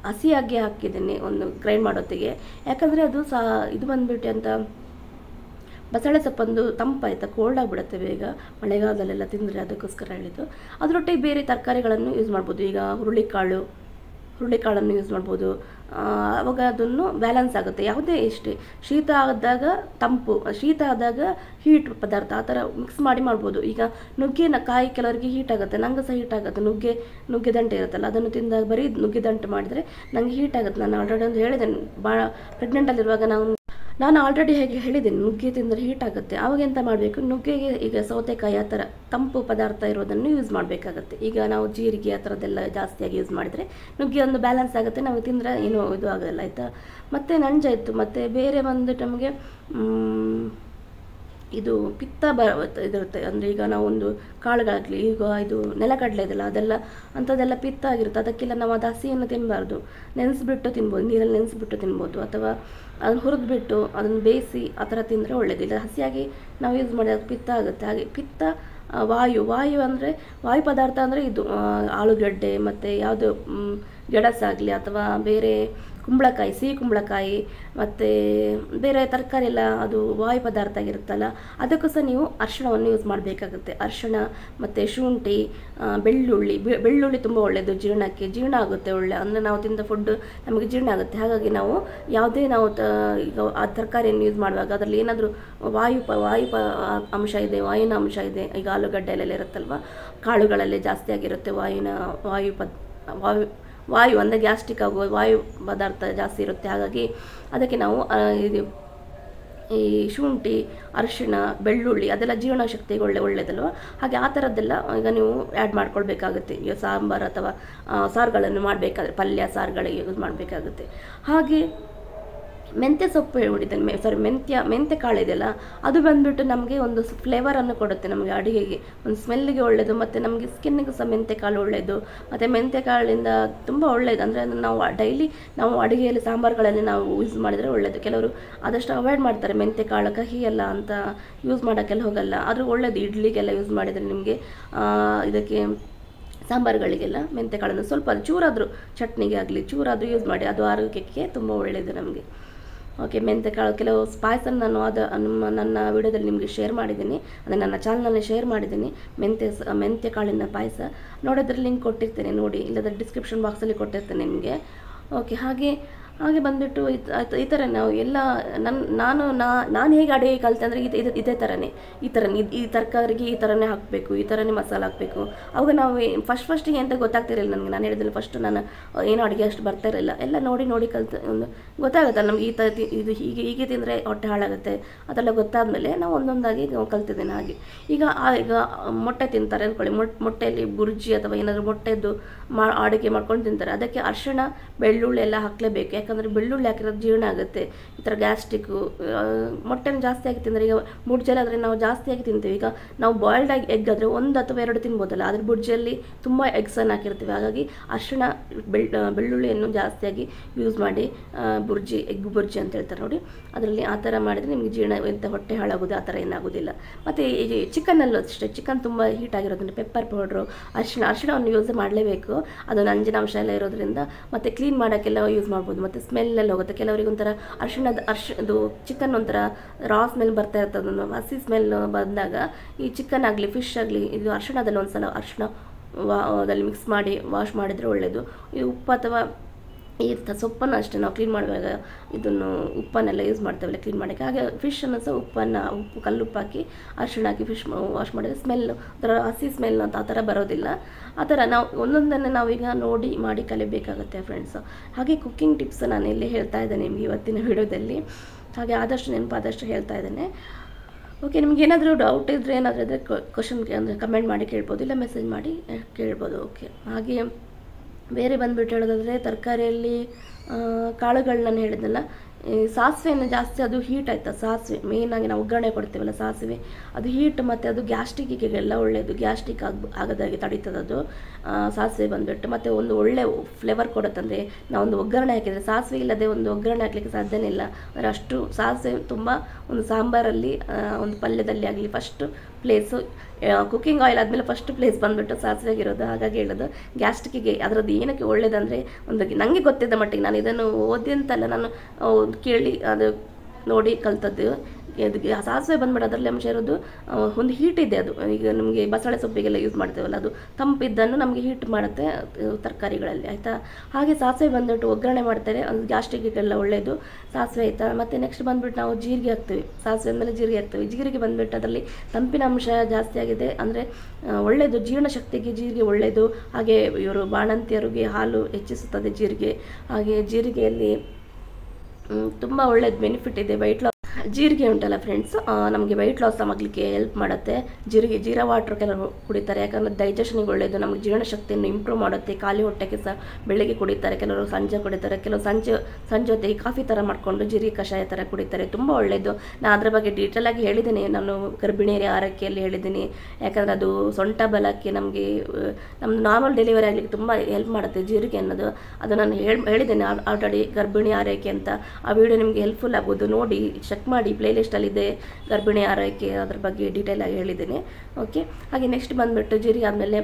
ಹಸಿಯಾಗಿ ಹಾಕಿದ್ದೀನಿ ಒಂದು ಗ್ರೈಂಡ್ ಮಾಡೋತ್ತಿಗೆ ಯಾಕಂದರೆ ಅದು ಸಹ ಇದು ಬಂದ್ಬಿಟ್ಟು ಅಂತ ಬಸಳೆ ಸೊಪ್ಪೊಂದು ತಂಪಾಯ್ತಾ ಕೋಲ್ಡ್ ಆಗಿಬಿಡುತ್ತೆ ಬೇಗ ಮಳೆಗಾಲದಲ್ಲೆಲ್ಲ ತಿಂದರೆ ಅದಕ್ಕೋಸ್ಕರ ಹೇಳಿದ್ದು ಅದರೊಟ್ಟಿಗೆ ಬೇರೆ ತರಕಾರಿಗಳನ್ನು ಯೂಸ್ ಮಾಡ್ಬೋದು ಈಗ ಹುರುಳಿಕಾಳು ಹುರುಳಿಕಾಳನ್ನು ಯೂಸ್ ಮಾಡ್ಬೋದು ಆ, ಅವಾಗ ಅದನ್ನು ಬ್ಯಾಲೆನ್ಸ್ ಆಗುತ್ತೆ ಯಾವುದೇ ಇಷ್ಟೇ ಶೀತ ಆದಾಗ ತಂಪು ಶೀತ ಆದಾಗ ಹೀಟ್ ಪದಾರ್ಥ ಆ ಥರ ಮಿಕ್ಸ್ ಮಾಡಿ ಮಾಡ್ಬೋದು ಈಗ ನುಗ್ಗೆನ ಕಾಯಿ ಕೆಲವರಿಗೆ ಹೀಟ್ ಆಗುತ್ತೆ ನಂಗೆ ಸಹ ಹೀಟ್ ಆಗುತ್ತೆ ನುಗ್ಗೆ ನುಗ್ಗೆ ದಂಟೆ ಇರುತ್ತಲ್ಲ ಅದನ್ನು ತಿಂದಾಗ ಬರೀ ನುಗ್ಗೆ ದಂಟು ಮಾಡಿದರೆ ನನಗೆ ಹೀಟ್ ಆಗುತ್ತೆ ನಾನು ಆಲ್ರೆಡಿ ಒಂದು ಹೇಳಿದ್ದೇನೆ ಭಾಳ ಪ್ರೆಗ್ನೆಂಟಲ್ಲಿರುವಾಗ ನಾವು ನಾನು ಆಲ್ರೆಡಿ ಹೇಗೆ ಹೇಳಿದ್ದೀನಿ ನುಗ್ಗೆ ತಿಂದರೆ ಹೀಟ್ ಆಗುತ್ತೆ ಆವಾಗ ಎಂತ ಮಾಡಬೇಕು ನುಗ್ಗೆಗೆ ಈಗ ಸೌತೆಕಾಯಿ ಆ ಥರ ತಂಪು ಪದಾರ್ಥ ಇರೋದನ್ನು ಯೂಸ್ ಮಾಡಬೇಕಾಗುತ್ತೆ ಈಗ ನಾವು ಜೀರಿಗೆ ಆ ಥರದ್ದೆಲ್ಲ ಜಾಸ್ತಿಯಾಗಿ ಯೂಸ್ ಮಾಡಿದರೆ ನುಗ್ಗೆ ಒಂದು ಬ್ಯಾಲೆನ್ಸ್ ಆಗುತ್ತೆ ನಾವು ತಿಂದರೆ ಏನೂ ಇದು ಆಗೋಲ್ಲ ಆಯಿತಾ ಮತ್ತು ನಂಜಾಯಿತು ಮತ್ತು ಬೇರೆ ಬಂದು ನಮಗೆ ಇದು ಪಿತ್ತ ಬ ಇದಿರುತ್ತೆ ಅಂದರೆ ಈಗ ನಾವು ಒಂದು ಕಾಳುಗಳಾಗಲಿ ಈಗ ಇದು ನೆಲಕಡಲೆ ಇದೆಲ್ಲ ಅದೆಲ್ಲ ಅಂಥದ್ದೆಲ್ಲ ಪಿತ್ತ ಆಗಿರುತ್ತೆ ಅದಕ್ಕೆಲ್ಲ ನಾವು ಅದು ಹಸಿಯನ್ನು ತಿನ್ನಬಾರ್ದು ನೆನೆಸ್ಬಿಟ್ಟು ತಿನ್ಬೋದು ನೀರಲ್ಲಿ ನೆನೆಸ್ಬಿಟ್ಟು ತಿನ್ಬೋದು ಅಥವಾ ಅದನ್ನು ಹುರಿದ್ಬಿಟ್ಟು ಅದನ್ನು ಬೇಯಿಸಿ ಆ ಥರ ತಿಂದರೆ ಒಳ್ಳೆಯದು ಇಲ್ಲ ಹಸಿಯಾಗಿ ನಾವು ಯೂಸ್ ಮಾಡಿದಾಗ ಪಿತ್ತ ಆಗುತ್ತೆ ಹಾಗೆ ಪಿತ್ತ ಆ, ವಾಯು ವಾಯು ಅಂದರೆ ವಾಯು ಪದಾರ್ಥ ಅಂದರೆ ಇದು ಆ, ಆಲೂಗಡ್ಡೆ ಮತ್ತು ಯಾವುದು ಗೆಣಸಾಗಲಿ ಅಥವಾ ಬೇರೆ ಕುಂಬಳಕಾಯಿ ಸಿಹಿ ಕುಂಬಳಕಾಯಿ ಮತ್ತು ಬೇರೆ ತರಕಾರಿ ಎಲ್ಲ ಅದು ವಾಯು ಪದಾರ್ಥ ಆಗಿರುತ್ತಲ್ಲ ಅದಕ್ಕೂ ಸಹ ನೀವು ಅರಿಶಿಣವನ್ನು ಯೂಸ್ ಮಾಡಬೇಕಾಗುತ್ತೆ ಅರಿಶಿಣ ಮತ್ತು ಶುಂಠಿ ಆ, ಬೆಳ್ಳುಳ್ಳಿ ಬೆ- ಬೆಳ್ಳುಳ್ಳಿ ತುಂಬ ಒಳ್ಳೆಯದು ಜೀರ್ಣಕ್ಕೆ ಜೀರ್ಣ ಆಗುತ್ತೆ ಒಳ್ಳೆ ಅಂದರೆ ನಾವು ತಿಂದ ಫುಡ್ ನಮಗೆ ಜೀರ್ಣ ಆಗುತ್ತೆ ಹಾಗಾಗಿ ನಾವು ಯಾವುದೇ ನಾವು ತ ಈಗ ಆ ತರಕಾರಿಯನ್ನು ಯೂಸ್ ಮಾಡುವಾಗ ಅದರಲ್ಲಿ ಏನಾದರೂ ವಾಯು ಪ ವಾಯು ಪ ಅಂಶ ಇದೆ ವಾಯುವಿನ ಅಂಶ ಇದೆ ಈಗ ಆಲೂಗಡ್ಡೆಯಲ್ಲೆಲ್ಲ ಇರುತ್ತಲ್ವ ಕಾಳುಗಳಲ್ಲಿ ಜಾಸ್ತಿ ಆಗಿರುತ್ತೆ ವಾಯುವಿನ ವಾಯು ಪದ್ ವಾಯು ವಾಯು ಅಂದರೆ ಗ್ಯಾಸ್ಟ್ರಿಕ್ ಆಗುವ ವಾಯು ಪದಾರ್ಥ ಜಾಸ್ತಿ ಇರುತ್ತೆ ಹಾಗಾಗಿ ಅದಕ್ಕೆ ನಾವು ಆ, ಇದು ಈ ಶುಂಠಿ ಅರಿಶಿಣ ಬೆಳ್ಳುಳ್ಳಿ ಅದೆಲ್ಲ ಜೀರ್ಣಶಕ್ತಿಗೆ ಒಳ್ಳೆ ಒಳ್ಳೆಯದಲ್ವ ಹಾಗೆ ಆ ಥರದ್ದೆಲ್ಲ ಈಗ ನೀವು ಆ್ಯಡ್ ಮಾಡ್ಕೊಳ್ಬೇಕಾಗುತ್ತೆ ಈಗ ಸಾಂಬಾರು ಅಥವಾ ಆ, ಸಾರುಗಳನ್ನು ಮಾಡಬೇಕಾದ್ರೆ ಪಲ್ಯ ಸಾರುಗಳಿಗೆ ಯೂಸ್ ಮಾಡಬೇಕಾಗುತ್ತೆ ಹಾಗೆ ಮೆಂತ್ಯ ಸೊಪ್ಪು ಹೇಳ್ಬಿಟ್ಟಿದ್ದೇನೆ ಮೆ ಸಾರಿ ಮೆಂತ್ಯ ಮೆಂತ್ಯ ಕಾಳು ಇದೆಯಲ್ಲ ಅದು ಬಂದ್ಬಿಟ್ಟು ನಮಗೆ ಒಂದು ಫ್ಲೇವರನ್ನು ಕೊಡುತ್ತೆ ನಮಗೆ ಅಡುಗೆಗೆ ಒಂದು ಸ್ಮೆಲ್ಲಿಗೆ ಒಳ್ಳೆಯದು ಮತ್ತು ನಮಗೆ ಸ್ಕಿನ್ನಿಗೂ ಸಹ ಮೆಂತ್ಯ ಕಾಳು ಒಳ್ಳೆಯದು ಮತ್ತು ಮೆಂತ್ಯ ಕಾಳಿಂದ ತುಂಬ ಒಳ್ಳೆಯದು ಅಂದರೆ ಅದನ್ನು ನಾವು ಡೈಲಿ ನಾವು ಅಡುಗೆಯಲ್ಲಿ ಸಾಂಬಾರುಗಳಲ್ಲಿ ನಾವು ಯೂಸ್ ಮಾಡಿದರೆ ಒಳ್ಳೆಯದು ಕೆಲವರು ಆದಷ್ಟು ಅವಾಯ್ಡ್ ಮಾಡ್ತಾರೆ ಮೆಂತ್ಯ ಕಾಳು ಕಹಿ ಎಲ್ಲ ಅಂತ ಯೂಸ್ ಮಾಡೋಕ್ಕೆಲ್ಲ ಹೋಗಲ್ಲ ಆದರೂ ಒಳ್ಳೆಯದು ಇಡ್ಲಿಗೆಲ್ಲ ಯೂಸ್ ಮಾಡಿದರೆ ನಿಮಗೆ ಇದಕ್ಕೆ ಸಾಂಬಾರುಗಳಿಗೆಲ್ಲ ಮೆಂತ್ಯಕಾಳನ್ನು ಸ್ವಲ್ಪ ಚೂರಾದರೂ ಚಟ್ನಿಗೆ ಆಗಲಿ ಚೂರಾದರೂ ಯೂಸ್ ಮಾಡಿ ಅದು ಆರೋಗ್ಯಕ್ಕೆ ತುಂಬ ಒಳ್ಳೆಯದು ನಮಗೆ ಓಕೆ ಮೆಂತ್ಯಕಾಳು ಕೆಲವು ಪಾಯಸ ನಾನು ಅದು ನಮ್ಮ ನನ್ನ ವಿಡಿಯೋದಲ್ಲಿ ನಿಮಗೆ ಶೇರ್ ಮಾಡಿದ್ದೀನಿ ಅಂದರೆ ನನ್ನ ಚಾನಲಲ್ಲಿ ಶೇರ್ ಮಾಡಿದ್ದೀನಿ ಮೆಂತ್ಯ ಸ ಮೆಂತ್ಯ ಕಾಳಿನ ಪಾಯಸ ನೋಡೋದ್ರ ಲಿಂಕ್ ಕೊಟ್ಟಿರ್ತೇನೆ ನೋಡಿ ಇಲ್ಲದ ಡಿಸ್ಕ್ರಿಪ್ಷನ್ ಬಾಕ್ಸಲ್ಲಿ ಕೊಟ್ಟಿರ್ತೇನೆ ನಿಮಗೆ ಓಕೆ ಹಾಗೆ ಹಾಗೆ ಬಂದುಬಿಟ್ಟು ಈ ಥರ ನಾವು ಎಲ್ಲ ನನ್ನ ನಾನು ನಾ ನಾನು ಹೇಗೆ ಅಡುಗೆ ಕಲಿತೆ ಅಂದರೆ ಇದು ಇದು ಇದೇ ಥರನೇ ಈ ಥರ ಈ ತರಕಾರಿಗೆ ಈ ಥರನೇ ಹಾಕಬೇಕು ಈ ಥರನೇ ಮಸಾಲೆ ಹಾಕಬೇಕು ಅವಾಗ ನಾವು ಫಸ್ಟ್ ಫಸ್ಟಿಗೆ ಅಂತ ಗೊತ್ತಾಗ್ತಿರಲಿಲ್ಲ ನನಗೆ ನಾನು ಹೇಳಿದ್ರೆ ಫಸ್ಟ್ ನಾನು ಏನು ಅಡುಗೆ ಅಷ್ಟು ಬರ್ತಾ ಇರಲಿಲ್ಲ ಎಲ್ಲ ನೋಡಿ ನೋಡಿ ಕಲ್ತು ಒಂದು ಗೊತ್ತಾಗುತ್ತಲ್ಲ ನಮ್ಗೆ ಈ ಥರ ತಿ- ಇದು ಹೀಗೆ ಹೀಗೆ ತಿಂದರೆ ಹೊಟ್ಟೆ ಹಾಳಾಗುತ್ತೆ ಅದೆಲ್ಲ ಗೊತ್ತಾದಮೇಲೆ ನಾವು ಒಂದೊಂದಾಗಿ ಕಲ್ತಿದ್ದೇನೆ ಹಾಗೆ ಈಗ ಆ- ಈಗ ಮೊಟ್ಟೆ ತಿಂತಾರೆ ಅಂದ್ಕೊಳ್ಳಿ ಮೊಟ್ ಮೊಟ್ಟೆಯಲ್ಲಿ ಬುರ್ಜಿ ಅಥವಾ ಏನಾದರೂ ಮೊಟ್ಟೆದ್ದು ಮಾ ಅಡುಗೆ ಮಾಡ್ಕೊಂಡು ತಿಂತಾರೆ ಅದಕ್ಕೆ ಅರಿಶಿಣ ಬೆಳ್ಳುಳ್ಳಿ ಎಲ್ಲ ಹಾಕಲೇಬೇಕು ಯಾಕಂದರೆ ಬೆಳ್ಳುಳ್ಳಿ ಹಾಕಿರೋದು ಜೀರ್ಣ ಆಗುತ್ತೆ ಈ ಥರ ಗ್ಯಾಸ್ಟ್ರಿಕ್ಕು ಮೊಟ್ಟೆನ ಜಾಸ್ತಿ ಆಗಿ ತಿಂದರೆ ಈಗ ಬುಡ್ಜಲ್ಲಿ ಆದರೆ ನಾವು ಜಾಸ್ತಿಯಾಗಿ ತಿಂತೀವಿ ಈಗ ನಾವು ಬಾಯ್ಲ್ಡ್ ಆಗಿ ಎಗ್ ಆದರೆ ಒಂದು ಅಥವಾ ಎರಡು ತಿನ್ಬೋದಲ್ಲ ಅದ್ರ ಬುಡ್ಜಿಯಲ್ಲಿ ತುಂಬ ಎಗ್ಸನ್ನು ಹಾಕಿರ್ತೀವಿ ಹಾಗಾಗಿ ಅರಿಶಿಣ ಬೆಳ್ ಬೆಳ್ಳುಳ್ಳಿಯನ್ನು ಜಾಸ್ತಿಯಾಗಿ ಯೂಸ್ ಮಾಡಿ ಆ, ಬುರ್ಜಿ ಎಗ್ ಬುರ್ಜಿ ಅಂತ ಹೇಳ್ತಾರೆ ನೋಡಿ ಅದರಲ್ಲಿ ಆ ಥರ ಮಾಡಿದರೆ ನಿಮಗೆ ಜೀರ್ಣ ಎಂತ ಹೊಟ್ಟೆ ಹಾಳಾಗೋದು ಆ ಥರ ಏನಾಗೋದಿಲ್ಲ ಮತ್ತು ಈ ಚಿಕನಲ್ಲೂ ಅಷ್ಟೇ ಚಿಕನ್ ತುಂಬ ಹೀಟ್ ಆಗಿರೋದ್ರಿಂದ ಪೆಪ್ಪರ್ ಪೌಡ್ರು ಅರಿಶಿಣ ಅರಿಶಿಣವನ್ನು ಯೂಸ್ ಮಾಡಲೇಬೇಕು ಅದು ನಂಜಿನಾಂಶ ಎಲ್ಲ ಇರೋದ್ರಿಂದ ಮತ್ತು ಕ್ಲೀನ್ ಮಾಡೋಕ್ಕೆಲ್ಲ ಯೂಸ್ ಮಾಡ್ಬೋದು ಮತ್ತು ಸ್ಮೆಲ್ಲೆಲ್ಲ ಹೋಗುತ್ತೆ ಕೆಲವರಿಗೆ ಒಂಥರ ಅರಿಶಿಣದ ಅರ್ಶಿ ಅದು ಚಿಕನ್ ಒಂಥರ ರಾ ಸ್ಮೆಲ್ ಬರ್ತಾ ಇರ್ತದೆ ಅದನ್ನು ಹಸಿ ಸ್ಮೆಲ್ ಬಂದಾಗ ಈ ಚಿಕನ್ ಆಗಲಿ ಫಿಶ್ ಆಗಲಿ ಇದು ಅರಿಶಿಣದಲ್ಲಿ ಒಂದು ಸಲ ಅರಿಶಿಣ ವಾ ಅದಲ್ಲಿ ಮಿಕ್ಸ್ ಮಾಡಿ ವಾಶ್ ಮಾಡಿದರೆ ಒಳ್ಳೆಯದು ಈ ಉಪ್ಪು ಅಥವಾ ಈ ತ ಸೊಪ್ಪನ್ನು ಅಷ್ಟೇ ನಾವು ಕ್ಲೀನ್ ಮಾಡುವಾಗ ಇದನ್ನು ಉಪ್ಪನ್ನೆಲ್ಲ ಯೂಸ್ ಮಾಡ್ತೇವಲ್ಲ ಕ್ಲೀನ್ ಮಾಡೋಕ್ಕೆ ಹಾಗೆ ಫಿಶನ್ನು ಸಹ ಉಪ್ಪನ್ನು ಉಪ್ಪು ಕಲ್ಲುಪ್ಪು ಹಾಕಿ ಅರಿಶಿಣ ಹಾಕಿ ಫಿಶ್ ವಾಶ್ ಮಾಡಿದರೆ ಸ್ಮೆಲ್ ಅದರ ಹಸಿ ಸ್ಮೆಲ್ ಅಂತ ಆ ಥರ ಬರೋದಿಲ್ಲ ಆ ಥರ ನಾವು ಒಂದೊಂದನ್ನು ನಾವೀಗ ನೋಡಿ ಮಾಡಿ ಕಲಿಬೇಕಾಗುತ್ತೆ ಫ್ರೆಂಡ್ಸು ಹಾಗೆ ಕುಕ್ಕಿಂಗ್ ಟಿಪ್ಸ್ ನಾನು ಇಲ್ಲಿ ಹೇಳ್ತಾ ಇದ್ದೇನೆ ನಿಮಗೆ ಇವತ್ತಿನ ವಿಡಿಯೋದಲ್ಲಿ ಹಾಗೆ ಆದಷ್ಟು ನೆನಪಾದಷ್ಟು ಹೇಳ್ತಾ ಇದ್ದೇನೆ ಓಕೆ ನಿಮ್ಗೆ ಏನಾದರೂ ಡೌಟ್ ಇದ್ದರೆ ಏನಾದರೂ ಇದ್ದರೆ ಕ್ವಶನ್ ಅಂದರೆ ಕಮೆಂಟ್ ಮಾಡಿ ಕೇಳ್ಬೋದು ಇಲ್ಲ ಮೆಸೇಜ್ ಮಾಡಿ ಅಹ್, ಕೇಳ್ಬೋದು ಓಕೆ ಹಾಗೆ ಬೇರೆ ಬಂದುಬಿಟ್ಟು ಹೇಳೋದಾದರೆ ತರಕಾರಿಯಲ್ಲಿ ಕಾಳುಗಳು ನಾನು ಹೇಳಿದ್ನಲ್ಲ ಈ ಸಾಸಿವೆಯನ್ನು ಜಾಸ್ತಿ ಅದು ಹೀಟ್ ಆಯ್ತಾ ಸಾಸಿವೆ ಮೇಯ್ನಾಗಿ ನಾವು ಒಗ್ಗರಣೆ ಕೊಡ್ತೀವಲ್ಲ ಸಾಸಿವೆ ಅದು ಹೀಟ್ ಮತ್ತು ಅದು ಗ್ಯಾಸ್ಟ್ರಿಕ್ಕಿಗೆಲ್ಲ ಒಳ್ಳೆಯದು ಗ್ಯಾಸ್ಟ್ರಿಕ್ ಆಗ ಆಗದಾಗೆ ತಡೀತದೆ ಅದು ಆ, ಸಾಸಿವೆ ಬಂದುಬಿಟ್ಟು ಮತ್ತು ಒಂದು ಒಳ್ಳೆ ಫ್ಲೇವರ್ ಕೊಡುತ್ತಂದರೆ ನಾವೊಂದು ಒಗ್ಗರಣೆ ಹಾಕಿದರೆ ಸಾಸಿವೆ ಇಲ್ಲದೆ ಒಂದು ಒಗ್ಗರಣೆ ಹಾಕಲಿಕ್ಕೆ ಸಾಧ್ಯನೇ ಇಲ್ಲ ಅಂದರೆ ಅಷ್ಟು ಸಾಸಿವೆ ತುಂಬ ಒಂದು ಸಾಂಬಾರಲ್ಲಿ ಆ, ಒಂದು ಪಲ್ಯದಲ್ಲಿ ಆಗಲಿ ಫಸ್ಟು ಪ್ಲೇಸು ಕುಕ್ಕಿಂಗ್ ಆಯಿಲ್ ಆದಮೇಲೆ ಫಸ್ಟ್ ಪ್ಲೇಸ್ ಬಂದುಬಿಟ್ಟು ಸಾಸಿವೆಗಿರೋದು ಹಾಗಾಗಿ ಹೇಳೋದು ಗ್ಯಾಸ್ಟ್ರಿಕ್ಕಿಗೆ ಅದರದ್ದು ಏನಕ್ಕೆ ಒಳ್ಳೇದಂದರೆ ಒಂದು ನನಗೆ ಗೊತ್ತಿದ್ದ ಮಟ್ಟಿಗೆ ನಾನು ಇದನ್ನು ಓದಿ ಅಂತಲ್ಲ ನಾನು ಆ, ಒಂದು ಕೇಳಿ ಅದು ನೋಡಿ ಕಲ್ತದ್ದು ಇದು ಆ ಸಾಸಿವೆ ಬಂದ್ಬಿಟ್ಟು ಅದರಲ್ಲಿ ಅಂಶ ಇರೋದು ಆ, ಒಂದು ಹೀಟ್ ಇದೆ ಅದು ಈಗ ನಮಗೆ ಬಸಳೆ ಸೊಪ್ಪಿಗೆಲ್ಲ ಯೂಸ್ ಮಾಡ್ತೇವಲ್ಲ ಅದು ತಂಪಿದ್ದನ್ನು ನಮಗೆ ಹೀಟ್ ಮಾಡುತ್ತೆ ಆ, ತರಕಾರಿಗಳಲ್ಲಿ ಆಯಿತಾ ಹಾಗೆ ಸಾಸಿವೆ ಬಂದ್ಬಿಟ್ಟು ಒಗ್ಗರಣೆ ಮಾಡ್ತಾರೆ ಅದು ಗ್ಯಾಸ್ಟ್ರಿಕ್ಗೆಲ್ಲ ಒಳ್ಳೆಯದು ಸಾಸಿವೆ ಆಯಿತಾ ಮತ್ತು ನೆಕ್ಸ್ಟ್ ಬಂದ್ಬಿಟ್ಟು ನಾವು ಜೀರಿಗೆ ಹಾಕ್ತೀವಿ ಸಾಸಿವೆ ಅಂದಮೇಲೆ ಜೀರಿಗೆ ಹಾಕ್ತೀವಿ ಜೀರಿಗೆ ಬಂದ್ಬಿಟ್ಟು ಅದರಲ್ಲಿ ತಂಪಿನ ಅಂಶ ಜಾಸ್ತಿ ಆಗಿದೆ ಅಂದರೆ ಒಳ್ಳೆಯದು ಜೀರ್ಣಶಕ್ತಿಗೆ ಜೀರಿಗೆ ಒಳ್ಳೆಯದು ಹಾಗೆ ಇವರು ಬಾಣಂತಿಯರಿಗೆ ಹಾಲು ಹೆಚ್ಚಿಸುತ್ತದೆ ಜೀರಿಗೆ ಹಾಗೆ ಜೀರಿಗೆಯಲ್ಲಿ ತುಂಬ ಒಳ್ಳೇದು ಬೆನಿಫಿಟ್ ಇದೆ ವೈಟ್ ಲಾಸ್ ಜೀರಿಗೆ ಉಂಟಲ್ಲ ಫ್ರೆಂಡ್ಸ್ ನಮಗೆ ವೆಯ್ಟ್ ಲಾಸ್ ಆಗಲಿಕ್ಕೆ ಹೆಲ್ಪ್ ಮಾಡುತ್ತೆ ಜೀರಿಗೆ ಜೀರಾ ವಾಟ್ರ್ ಕೆಲವರು ಕುಡಿತಾರೆ ಯಾಕಂದರೆ ಡೈಜೆಷನಿಗೆ ಒಳ್ಳೆಯದು ನಮಗೆ ಜೀರ್ಣಶಕ್ತಿಯನ್ನು ಇಂಪ್ರೂವ್ ಮಾಡುತ್ತೆ ಖಾಲಿ ಹೊಟ್ಟೆಗೆ ಸಹ ಬೆಳಗ್ಗೆ ಕುಡಿತಾರೆ ಕೆಲವರು ಸಂಜೆ ಕುಡಿತಾರೆ ಕೆಲವು ಸಂಜೆ ಸಂಜೆ ಹೊತ್ತಿಗೆ ಕಾಫಿ ಥರ ಮಾಡಿಕೊಂಡು ಜೀರಿಗೆ ಕಷಾಯ ಥರ ಕುಡಿತಾರೆ ತುಂಬ ಒಳ್ಳೆಯದು ನಾನು ಅದ್ರ ಬಗ್ಗೆ ಡೀಟೇಲ್ ಆಗಿ ಹೇಳಿದ್ದೀನಿ ನಾನು ಗರ್ಭಿಣಿಯರ ಆರೈಕೆಯಲ್ಲಿ ಹೇಳಿದ್ದೀನಿ ಯಾಕಂದರೆ ಅದು ಸೊಂಟ ಬಲಕ್ಕೆ ನಮಗೆ ನಮ್ಮದು ನಾರ್ಮಲ್ ಡೆಲಿವರಿ ಆಗಲಿಕ್ಕೆ ತುಂಬ ಹೆಲ್ಪ್ ಮಾಡುತ್ತೆ ಜೀರಿಗೆ ಅನ್ನೋದು ಅದು ನಾನು ಹೇಳಿ ಹೇಳಿದ್ದೇನೆ ಆಲ್ರೆಡಿ ಗರ್ಭಿಣಿ ಆರೈಕೆ ಅಂತ ಆ ವಿಡಿಯೋ ನಿಮಗೆ ಹೆಲ್ಪ್ಫುಲ್ ಆಗ್ಬೋದು ನೋಡಿ ಚೆಕ್ ಮಾಡಿ ಪ್ಲೇಲಿಸ್ಟಲ್ಲಿದೆ ಗರ್ಭಿಣಿ ಆರೈಕೆ ಅದ್ರ ಬಗ್ಗೆ ಡೀಟೇಲ್ ಆಗಿ ಹೇಳಿದ್ದೀನಿ ಓಕೆ ಹಾಗೆ ನೆಕ್ಸ್ಟ್ ಬಂದುಬಿಟ್ಟು ಜೀರಿಗೆ ಆದಮೇಲೆ